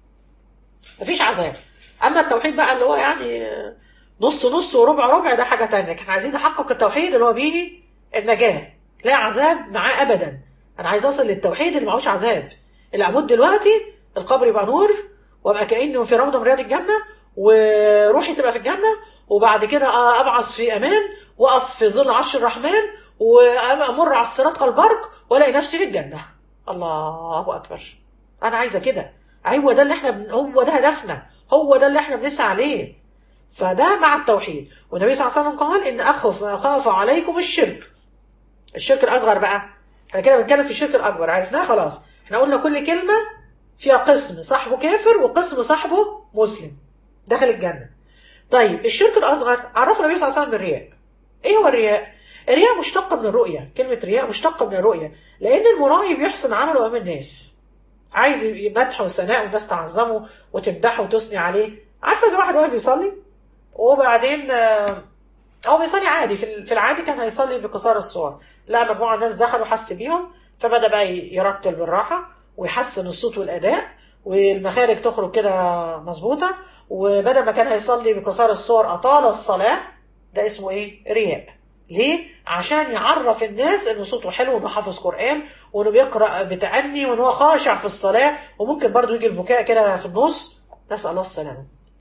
Speaker 1: مفيش عذاب اما التوحيد بقى اللي هو يعني نص نص وربع ربع ده حاجه تانية احنا عايزين نحقق التوحيد اللي هو به النجاه لا عذاب معاه ابدا انا عايز اصل للتوحيد اللي معهوش عذاب اللي اموت دلوقتي القبر يبقى نور وابقى كانه في روضه من رياض الجنه وروحي تبقى في الجنه وبعد كده ابعث في امان واقف في ظل عرش الرحمن وامر على الصراط كالبرق والاقي نفسي في الجنه الله اكبر انا عايزه كده هو ده اللي احنا بن... هو ده هدفنا هو ده اللي احنا بنسعى عليه فده مع التوحيد والنبي صلى الله عليه وسلم قال ان اخف ما اخاف عليكم الشرك الشرك الاصغر بقى احنا كده بنتكلم في الشرك الاكبر عرفناه خلاص احنا قلنا كل كلمه فيها قسم صاحبه كافر وقسم صاحبه مسلم دخل الجنه طيب الشرك الاصغر عرفه النبي صلى الله عليه وسلم بالرياء ايه هو الرياء الرياء مشتقه من الرؤيه كلمه رياء مشتقه من الرؤيه لان المرائي بيحسن عمله امام الناس عايز يمدحه وثناء والناس تعظمه وتمدحه وتثني عليه عارفه زي واحد واقف يصلي وبعدين هو بيصلي عادي في العادي كان هيصلي بقصار الصور لا مجموعه ناس دخلوا حس بيهم فبدا بقى يرتل بالراحه ويحسن الصوت والاداء والمخارج تخرج كده مظبوطه وبدل ما كان هيصلي بقصار الصور اطال الصلاه ده اسمه ايه رياء ليه عشان يعرف الناس انه صوته حلو وانه حافظ قران وانه بيقرا بتاني وانه هو خاشع في الصلاه وممكن برضه يجي البكاء كده في النص نسال الله السلامه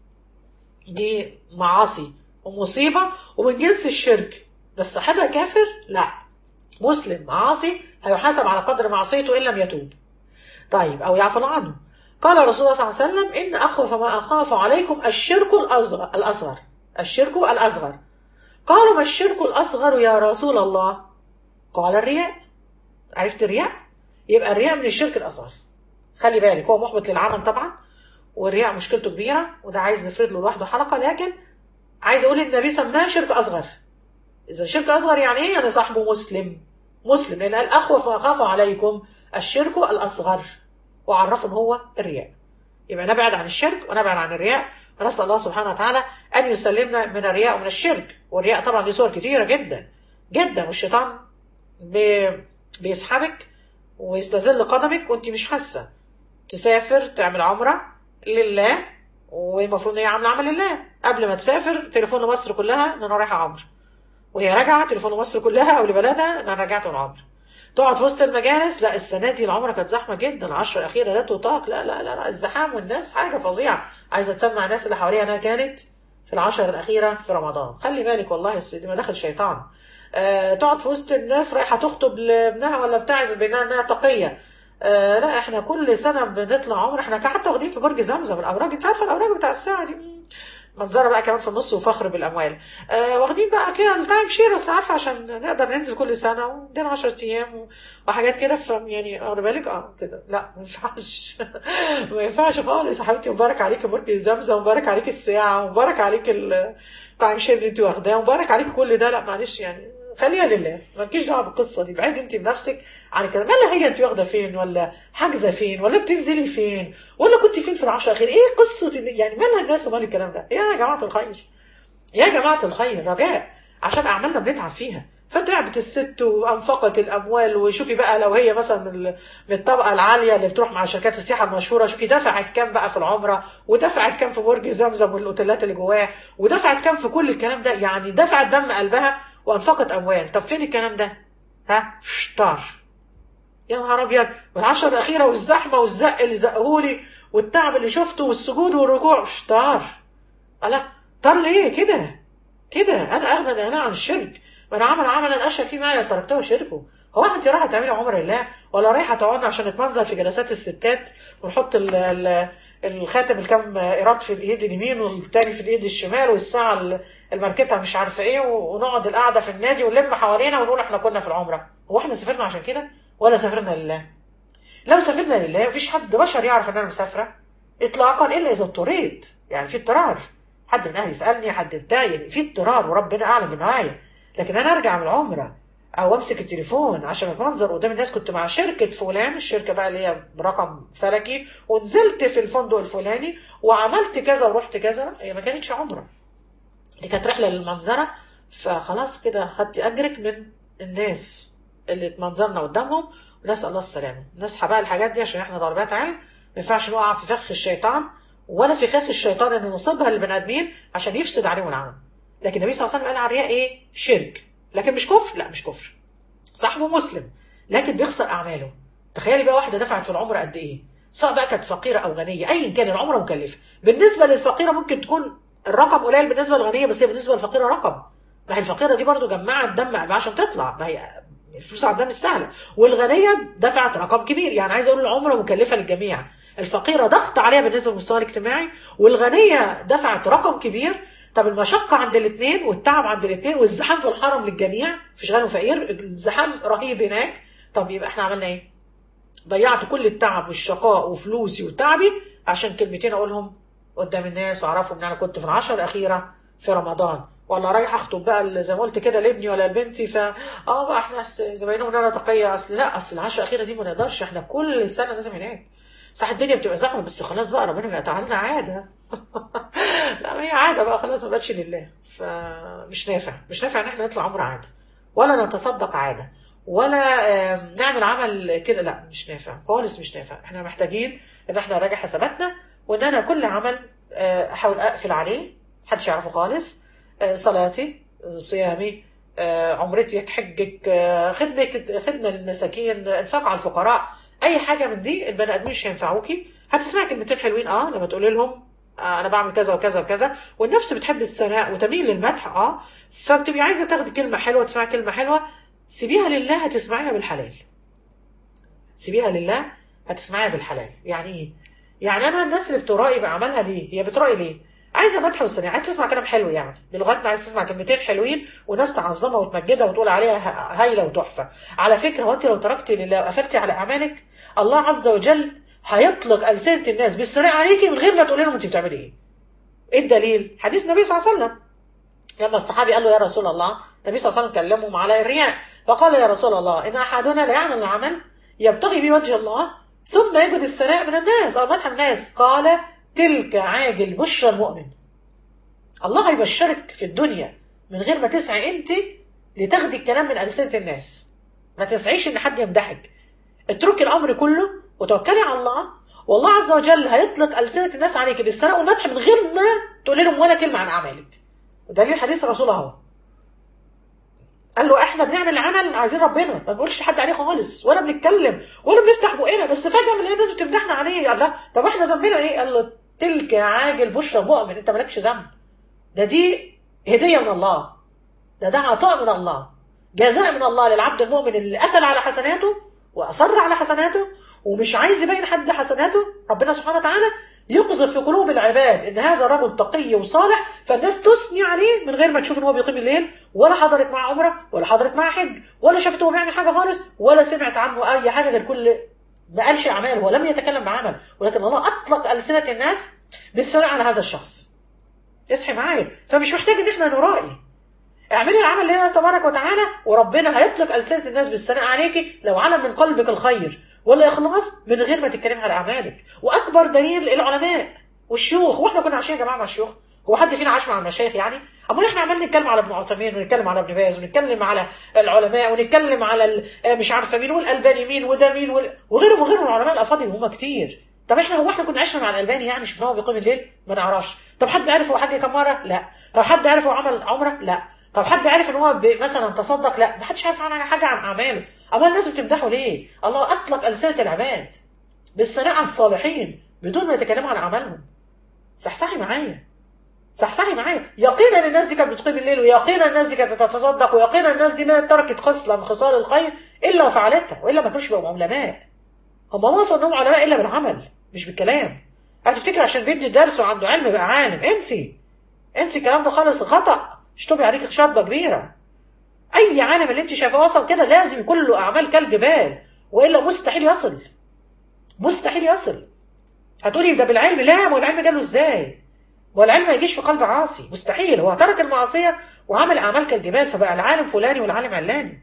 Speaker 1: دي معاصي ومصيبه ومن جنس الشرك بس صاحبها كافر لا مسلم معاصي هيحاسب على قدر معصيته ان لم يتوب طيب او يعفو عنه قال رسول الله صلى الله عليه وسلم ان اخوف ما اخاف عليكم الشرك الاصغر الاصغر الشرك الاصغر قالوا ما الشرك الأصغر يا رسول الله قال الرياء عرفت الرياء يبقى الرياء من الشرك الاصغر خلي بالك هو محبط للعمل طبعا والرياء مشكلته كبيره وده عايز نفرد له لوحده حلقه لكن عايز اقول ان النبي سماه شرك اصغر اذا شرك اصغر يعني ايه يعني صاحبه مسلم مسلم لان قال اخوف واخاف عليكم الشرك الاصغر وعرفه ان هو الرياء يبقى نبعد عن الشرك ونبعد عن الرياء ونسال الله سبحانه وتعالى ان يسلمنا من الرياء ومن الشرك والرياء طبعا له صور كتيره جدا جدا والشيطان بي... بيسحبك ويستذل قدمك وانت مش حاسه تسافر تعمل عمره لله والمفروض ان هي عامله عمل لله قبل ما تسافر تليفون لمصر كلها ان انا رايحه عمره وهي راجعه تليفون لمصر كلها او لبلدها ان انا رجعت من عمره تقعد في وسط المجالس لا السنه دي العمره كانت زحمه جدا العشر الاخيره لا تطاق لا لا لا, لا الزحام والناس حاجه فظيعه عايزه تسمع الناس اللي حواليها انها كانت في العشر الاخيره في رمضان خلي بالك والله يا سيدي ما داخل شيطان آه تقعد في وسط الناس رايحه تخطب لابنها ولا بتاعز بانها انها تقيه آه لا احنا كل سنه بنطلع عمره احنا حتى واخدين في برج زمزم الاوراق انت عارفه الاوراق بتاع الساعه دي منظره بقى كمان في النص وفخر بالاموال آه واخدين بقى كده التايم شير بس عارفه عشان نقدر ننزل كل سنه وعندنا 10 ايام وحاجات كده ف يعني واخده بالك اه كده لا ما ينفعش ما ينفعش خالص يا حبيبتي مبارك عليك برج زمزم مبارك عليك الساعه مبارك عليك التايم شير اللي انت واخداه مبارك عليك كل ده لا معلش يعني خليها لله مالكيش دعوه بالقصه دي بعيد انت بنفسك عن كده مالها هي انت واخده فين ولا حاجزه فين ولا بتنزلي فين ولا كنت فين في العشر اخير ايه قصه يعني مالها الناس ومال الكلام ده يا جماعه الخير يا جماعه الخير رجاء عشان اعمالنا بنتعب فيها فتعبت الست وانفقت الاموال وشوفي بقى لو هي مثلا من الطبقه العاليه اللي بتروح مع شركات السياحه المشهوره شوفي دفعت كام بقى في العمره ودفعت كام في برج زمزم والاوتيلات اللي جواه ودفعت كام في كل الكلام ده يعني دفعت دم قلبها وانفقت اموال طب فين الكلام ده ها طار يا نهار ابيض والعشر الاخيره والزحمه والزق اللي زقهولي والتعب اللي شفته والسجود والركوع طار لا طار ليه كده كده انا اغنى الاغنى عن الشرك من عمل عملا اشرك فيه معي تركته شركه هو انت رايحه تعملي عمر الله ولا رايحه تقعدي عشان نتمنظر في جلسات الستات ونحط ال ال الخاتم الكام ايراد في الايد اليمين والتاني في الايد الشمال والساعه الماركتها مش عارفه ايه ونقعد القعده في النادي ونلم حوالينا ونقول احنا كنا في العمره هو احنا سافرنا عشان كده ولا سافرنا لله لو سافرنا لله مفيش حد بشر يعرف ان انا مسافره اطلاقا الا اذا اضطريت يعني في اضطرار حد من اهلي يسالني حد بتاع يعني في اضطرار وربنا اعلم بنهايه لكن انا ارجع من العمره او امسك التليفون عشان اتمنظر قدام الناس كنت مع شركه فلان الشركه بقى اللي هي برقم فلكي ونزلت في الفندق الفلاني وعملت كذا ورحت كذا هي ما كانتش عمره دي كانت رحله للمنظره فخلاص كده خدتي اجرك من الناس اللي اتمنظرنا قدامهم ونسال الله السلامه نصحى بقى الحاجات دي عشان احنا طالبات علم ما ينفعش نقع في فخ الشيطان ولا في فخ الشيطان ان نصيبها للبني ادمين عشان يفسد عليهم العمل لكن النبي صلى الله عليه وسلم قال على الرياء ايه شرك لكن مش كفر لا مش كفر صاحبه مسلم لكن بيخسر اعماله تخيلي بقى واحده دفعت في العمره قد ايه سواء بقى كانت فقيره او غنيه ايا كان العمره مكلفه بالنسبه للفقيره ممكن تكون الرقم قليل بالنسبه للغنيه بس هي بالنسبه للفقيره رقم ما هي الفقيره دي برضو جمعت دم قلبها عشان تطلع ما هي الفلوس عندها مش سهله والغنيه دفعت رقم كبير يعني عايز اقول العمره مكلفه للجميع الفقيره ضغط عليها بالنسبه للمستوى الاجتماعي والغنيه دفعت رقم كبير طب المشقة عند الاثنين والتعب عند الاثنين والزحام في الحرم للجميع مفيش غني وفقير الزحام رهيب هناك طب يبقى احنا عملنا ايه؟ ضيعت كل التعب والشقاء وفلوسي وتعبي عشان كلمتين اقولهم قدام الناس واعرفهم ان انا كنت في العشر الاخيره في رمضان ولا رايح اخطب بقى زي ما قلت كده لابني ولا لبنتي ف اه بقى احنا زمايلهم ان انا تقيه اصل لا اصل العشر الاخيره دي ما نقدرش احنا كل سنه لازم هناك صح الدنيا بتبقى زحمه بس خلاص بقى ربنا بيقطع لنا عاده لا ما هي عاده بقى خلاص ما بقتش لله فمش نافع مش نافع ان احنا نطلع عمر عاده ولا نتصدق عاده ولا نعمل عمل كده لا مش نافع خالص مش نافع احنا محتاجين ان احنا نراجع حساباتنا وان انا كل عمل احاول اقفل عليه محدش يعرفه خالص صلاتي صيامي عمرتك حجك خدمة خدمة للمساكين انفاق على الفقراء اي حاجه من دي البني ادمين مش هينفعوكي هتسمعي كلمتين حلوين اه لما تقولي لهم آه انا بعمل كذا وكذا وكذا والنفس بتحب الثناء وتميل للمدح اه فبتبقي عايزه تاخدي كلمه حلوه تسمعي كلمه حلوه سيبيها لله هتسمعيها بالحلال سيبيها لله هتسمعيها بالحلال يعني ايه يعني انا الناس اللي بترائي بعملها ليه هي بترائي ليه عايزه مدح والثناء عايز تسمع كلام حلو يعني بلغتنا عايز تسمع كلمتين حلوين وناس تعظمها وتمجدها وتقول عليها ه- هايله وتحفه على فكره وانت لو تركتي لله وقفلتي على اعمالك الله عز وجل هيطلق السنه الناس بالثناء عليكي من غير ما تقولي لهم انت بتعملي ايه ايه الدليل حديث النبي صلى الله عليه وسلم لما الصحابي قال له يا رسول الله النبي صلى الله عليه وسلم كلمهم على الرياء فقال يا رسول الله ان احدنا لا يعمل العمل يبتغي به وجه الله ثم يجد الثناء من الناس او مدح الناس قال تلك عاجل بشرى المؤمن الله هيبشرك في الدنيا من غير ما تسعي انت لتاخدي الكلام من ألسنة الناس ما تسعيش ان حد يمدحك اتركي الامر كله وتوكلي على الله والله عز وجل هيطلق ألسنة الناس عليك بالثناء والمدح من غير ما تقولي لهم ولا كلمة عن أعمالك ودليل حديث الرسول اهو قال له احنا بنعمل العمل عايزين ربنا ما بنقولش لحد عليه خالص ولا بنتكلم ولا بنفتح بقنا بس فجاه بنلاقي الناس بتمدحنا عليه قال لا طب احنا ذنبنا ايه قال له تلك عاجل بشرى مؤمن انت مالكش ذنب ده دي هديه من الله ده ده عطاء من الله جزاء من الله للعبد المؤمن اللي قفل على حسناته واصر على حسناته ومش عايز يبين حد حسناته ربنا سبحانه وتعالى يقذف في قلوب العباد ان هذا رجل تقي وصالح فالناس تثني عليه من غير ما تشوف ان هو بيقيم الليل ولا حضرت معاه عمره ولا حضرت معاه حج ولا شافت هو بيعمل حاجه خالص ولا سمعت عنه اي حاجه غير كل ما قالش اعمال ولم يتكلم بعمل ولكن الله اطلق السنه الناس بالثناء على هذا الشخص اصحي معايا فمش محتاج ان احنا نرائي اعملي العمل لله تبارك وتعالى وربنا هيطلق ألسنة الناس بالثناء عليكي لو علم من قلبك الخير والإخلاص من غير ما تتكلمي على أعمالك وأكبر دليل العلماء والشيوخ واحنا كنا عايشين يا جماعة مع الشيوخ هو حد فينا عاش مع المشايخ يعني امال احنا عمالين نتكلم على ابن عثيمين ونتكلم على ابن باز ونتكلم على العلماء ونتكلم على ال- مش عارفه مين والالباني مين وده مين وال- وغيرهم وغيرهم من العلماء الافاضل هم كتير طب احنا هو احنا كنا عشنا مع الالباني يعني شفناه بيقيم الليل ما نعرفش طب حد عرف هو حج كم مره لا طب حد عرف هو عمل عمره لا طب حد عرف ان هو ب- مثلا تصدق لا ما حدش عارف عنه حاجه عن اعماله امال الناس بتمدحه ليه الله اطلق السنه العباد بالثناء على الصالحين بدون ما يتكلموا عن اعمالهم صحصحي معايا صحصحي معايا يقينا الناس دي كانت بتقيم الليل ويقينا الناس دي كانت بتتصدق ويقينا الناس دي ما تركت خصله من خصال الخير الا وفعلتها والا ما كانوش بقوا علماء هم ما وصلوا انهم علماء الا بالعمل مش بالكلام هتفتكر عشان بيدي درس وعنده علم بقى عالم انسي انسي الكلام ده خالص خطا اشطبي عليك شطبه كبيره اي عالم اللي انت شايفاه وصل كده لازم يكون له اعمال كالجبال والا مستحيل يصل مستحيل يصل هتقولي ده بالعلم لا ما هو العلم جاله ازاي ما هو العلم ما يجيش في قلب عاصي مستحيل هو ترك المعصيه وعمل اعمال كالجبال فبقى العالم فلاني والعالم علاني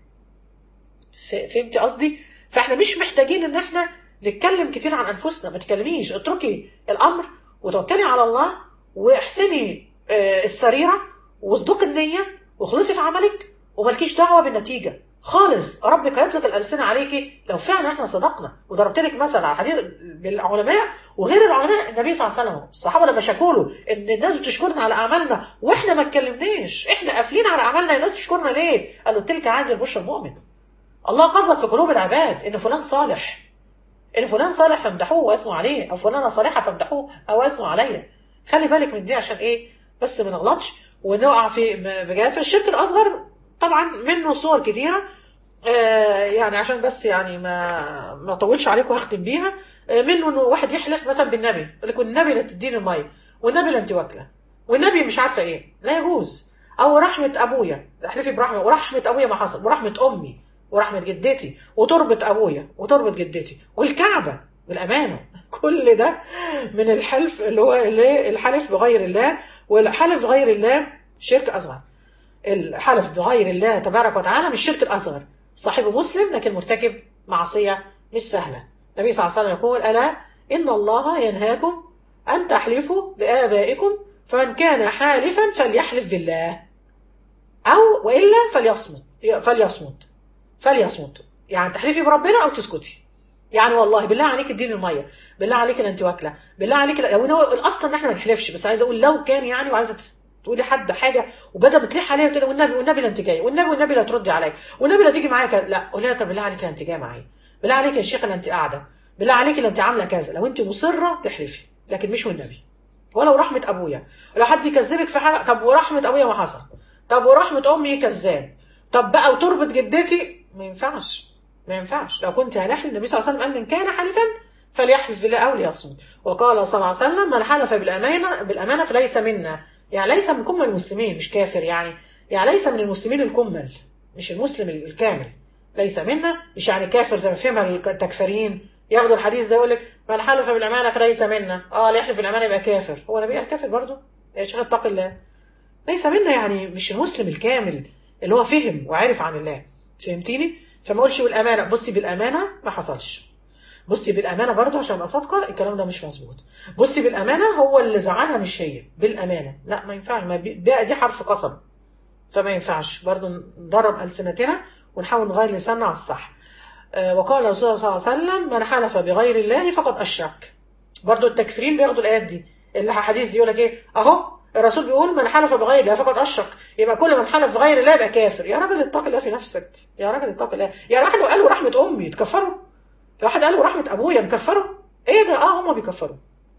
Speaker 1: ف- فهمتي قصدي فاحنا مش محتاجين ان احنا نتكلم كتير عن انفسنا ما تكلميش اتركي الامر وتوكلي على الله واحسني آه، السريره واصدقي النيه واخلصي في عملك وملكيش دعوه بالنتيجه خالص ربك هيطلق الالسنه عليكي لو فعلا احنا صدقنا وضربت لك مثل على حديث بالعلماء وغير العلماء النبي صلى الله عليه وسلم الصحابه لما شكوا له ان الناس بتشكرنا على اعمالنا واحنا ما اتكلمناش احنا قافلين على اعمالنا الناس تشكرنا ليه؟ قالوا تلك عاجل بشر المؤمن الله قذف في قلوب العباد ان فلان صالح ان فلان صالح فامدحوه واثنوا عليه او فلانه صالحه فامدحوه او اثنوا عليا خلي بالك من دي عشان ايه بس ما نغلطش ونقع في م- بجافه الشرك الاصغر طبعا منه صور كتيره آه يعني عشان بس يعني ما ما اطولش عليكم وهختم بيها آه منه انه واحد يحلف مثلا بالنبي يقول لك والنبي لا تديني الميه والنبي لا انت واكله والنبي مش عارفه ايه لا يجوز او رحمه ابويا احلفي برحمه ورحمه ابويا ما حصل ورحمه امي ورحمه جدتي وتربه ابويا وتربه جدتي والكعبه والامانه كل ده من الحلف اللي هو اللي الحلف بغير الله والحلف بغير الله شرك اصغر الحلف بغير الله تبارك وتعالى مش الشرك الاصغر صاحبه مسلم لكن مرتكب معصيه مش سهله النبي صلى الله عليه وسلم يقول الا ان الله ينهاكم ان تحلفوا بابائكم فمن كان حالفا فليحلف بالله او والا فليصمت فليصمت فليصمت يعني تحلفي بربنا او تسكتي يعني والله بالله عليك اديني الميه بالله عليك ان انت واكله بالله عليك لو هو الاصل ان احنا ما نحلفش بس عايزه اقول لو كان يعني وعايزه تس- تقولي حد حاجه وبدا بتلح عليها وتقولي والنبي والنبي لا انت جاي والنبي والنبي لا تردي عليا والنبي لا تيجي معايا كذا لا قولي لها طب بالله عليك لا انت جايه معايا بالله عليك يا شيخه لا انت قاعده بالله عليك لا انت عامله كذا لو انت مصره تحلفي لكن مش والنبي ولو رحمه ابويا لو حد يكذبك في حاجه طب ورحمه ابويا ما حصل طب ورحمه امي كذاب طب بقى وتربط جدتي ما ينفعش ما ينفعش لو كنت هنحلف النبي صلى الله عليه وسلم قال من كان حلفا فليحلف بالله او ليصمت وقال صلى الله عليه وسلم من حلف بالامانه بالامانه فليس منا يعني ليس من كمل المسلمين مش كافر يعني يعني ليس من المسلمين الكمل مش المسلم الكامل ليس منا مش يعني كافر زي ما فهمها التكفيرين ياخدوا الحديث ده يقول لك من حلف بالامانه فليس منا اه اللي يحلف بالامانه يبقى كافر هو النبي قال كافر برضه يا شيخ اتق الله ليس منا يعني مش المسلم الكامل اللي هو فهم وعرف عن الله فهمتيني فما اقولش بالامانه بصي بالامانه ما حصلش بصي بالامانه برضه عشان ابقى صادقه الكلام ده مش مظبوط بصي بالامانه هو اللي زعلها مش هي بالامانه لا ما ينفعش ما بقى دي حرف قسم فما ينفعش برضه ندرب السنتنا ونحاول نغير لساننا على الصح آه وقال الرسول صلى الله عليه وسلم من حلف بغير الله فقد اشرك برضه التكفيرين بياخدوا الايات دي الحديث دي يقول لك ايه اهو الرسول بيقول من حلف بغير الله فقد اشرك يبقى كل من حلف بغير الله يبقى كافر يا راجل اتق الله في نفسك يا راجل اتق الله يا راجل لو قالوا رحمه امي تكفروا لو واحد قالوا رحمه ابويا مكفروا ايه ده اه هما بيكفروا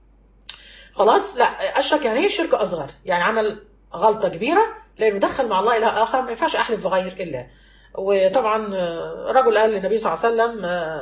Speaker 1: خلاص لا اشرك يعني ايه شرك اصغر يعني عمل غلطه كبيره لانه دخل مع الله اله اخر ما ينفعش احلف بغير الله وطبعا رجل قال للنبي صلى الله عليه وسلم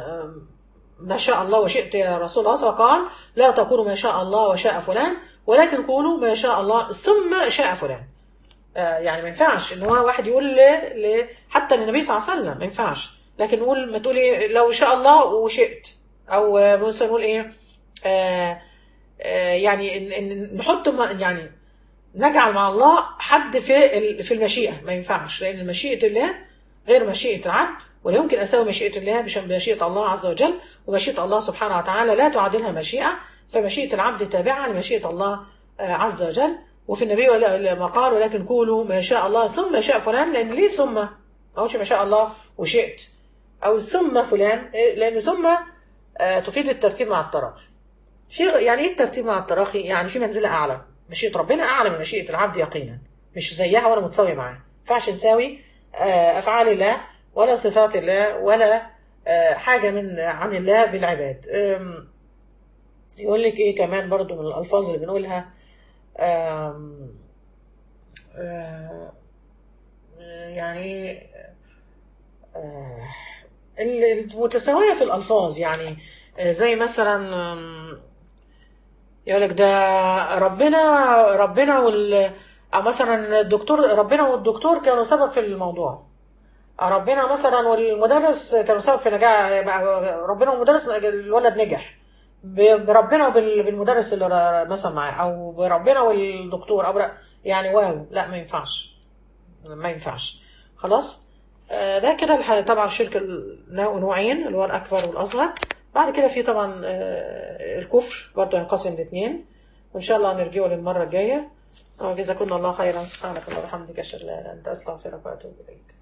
Speaker 1: ما شاء الله وشئت يا رسول الله فقال لا تقولوا ما شاء الله وشاء فلان ولكن قولوا ما شاء الله ثم شاء فلان آه يعني ما ينفعش ان هو واحد يقول ل... ل... حتى للنبي صلى الله عليه وسلم ما ينفعش لكن نقول ما تقولي لو شاء الله وشئت او مثلا نقول ايه آه آه يعني إن... إن نحط ما... يعني نجعل مع الله حد في في المشيئه ما ينفعش لان مشيئه الله غير مشيئه العبد ولا يمكن اساوي مشيئه الله بمشيئه الله عز وجل ومشيئه الله سبحانه وتعالى لا تعادلها مشيئه فمشيئة العبد تابعة لمشيئة الله عز وجل وفي النبي ما قال ولكن قولوا ما شاء الله ثم شاء فلان لأن ليه ثم ما قولش ما شاء الله وشئت أو ثم فلان لأن ثم تفيد الترتيب مع التراخي في يعني ايه الترتيب مع التراخي يعني في منزلة أعلى مشيئة ربنا أعلى من مشيئة العبد يقينا مش زيها ولا متساوي معاه ما ينفعش نساوي أفعال الله ولا صفات الله ولا حاجة من عن الله بالعباد يقول لك ايه كمان برضو من الالفاظ اللي بنقولها آم آم يعني المتساوية في الألفاظ يعني زي مثلا يقول لك ده ربنا ربنا وال أو مثلا الدكتور ربنا والدكتور كانوا سبب في الموضوع ربنا مثلا والمدرس كانوا سبب في نجاح ربنا والمدرس الولد نجح بربنا وبالمدرس اللي مثلا معاه او بربنا والدكتور او يعني واو لا ما ينفعش ما ينفعش خلاص ده كده طبعا الشرك نوعين اللي هو الاكبر والاصغر بعد كده في طبعا الكفر برضه ينقسم لاثنين وان شاء الله نرجعه للمره الجايه وجزاكم الله خيرا سبحانك اللهم وبحمدك اشهد ان لا اله الا انت استغفرك واتوب اليك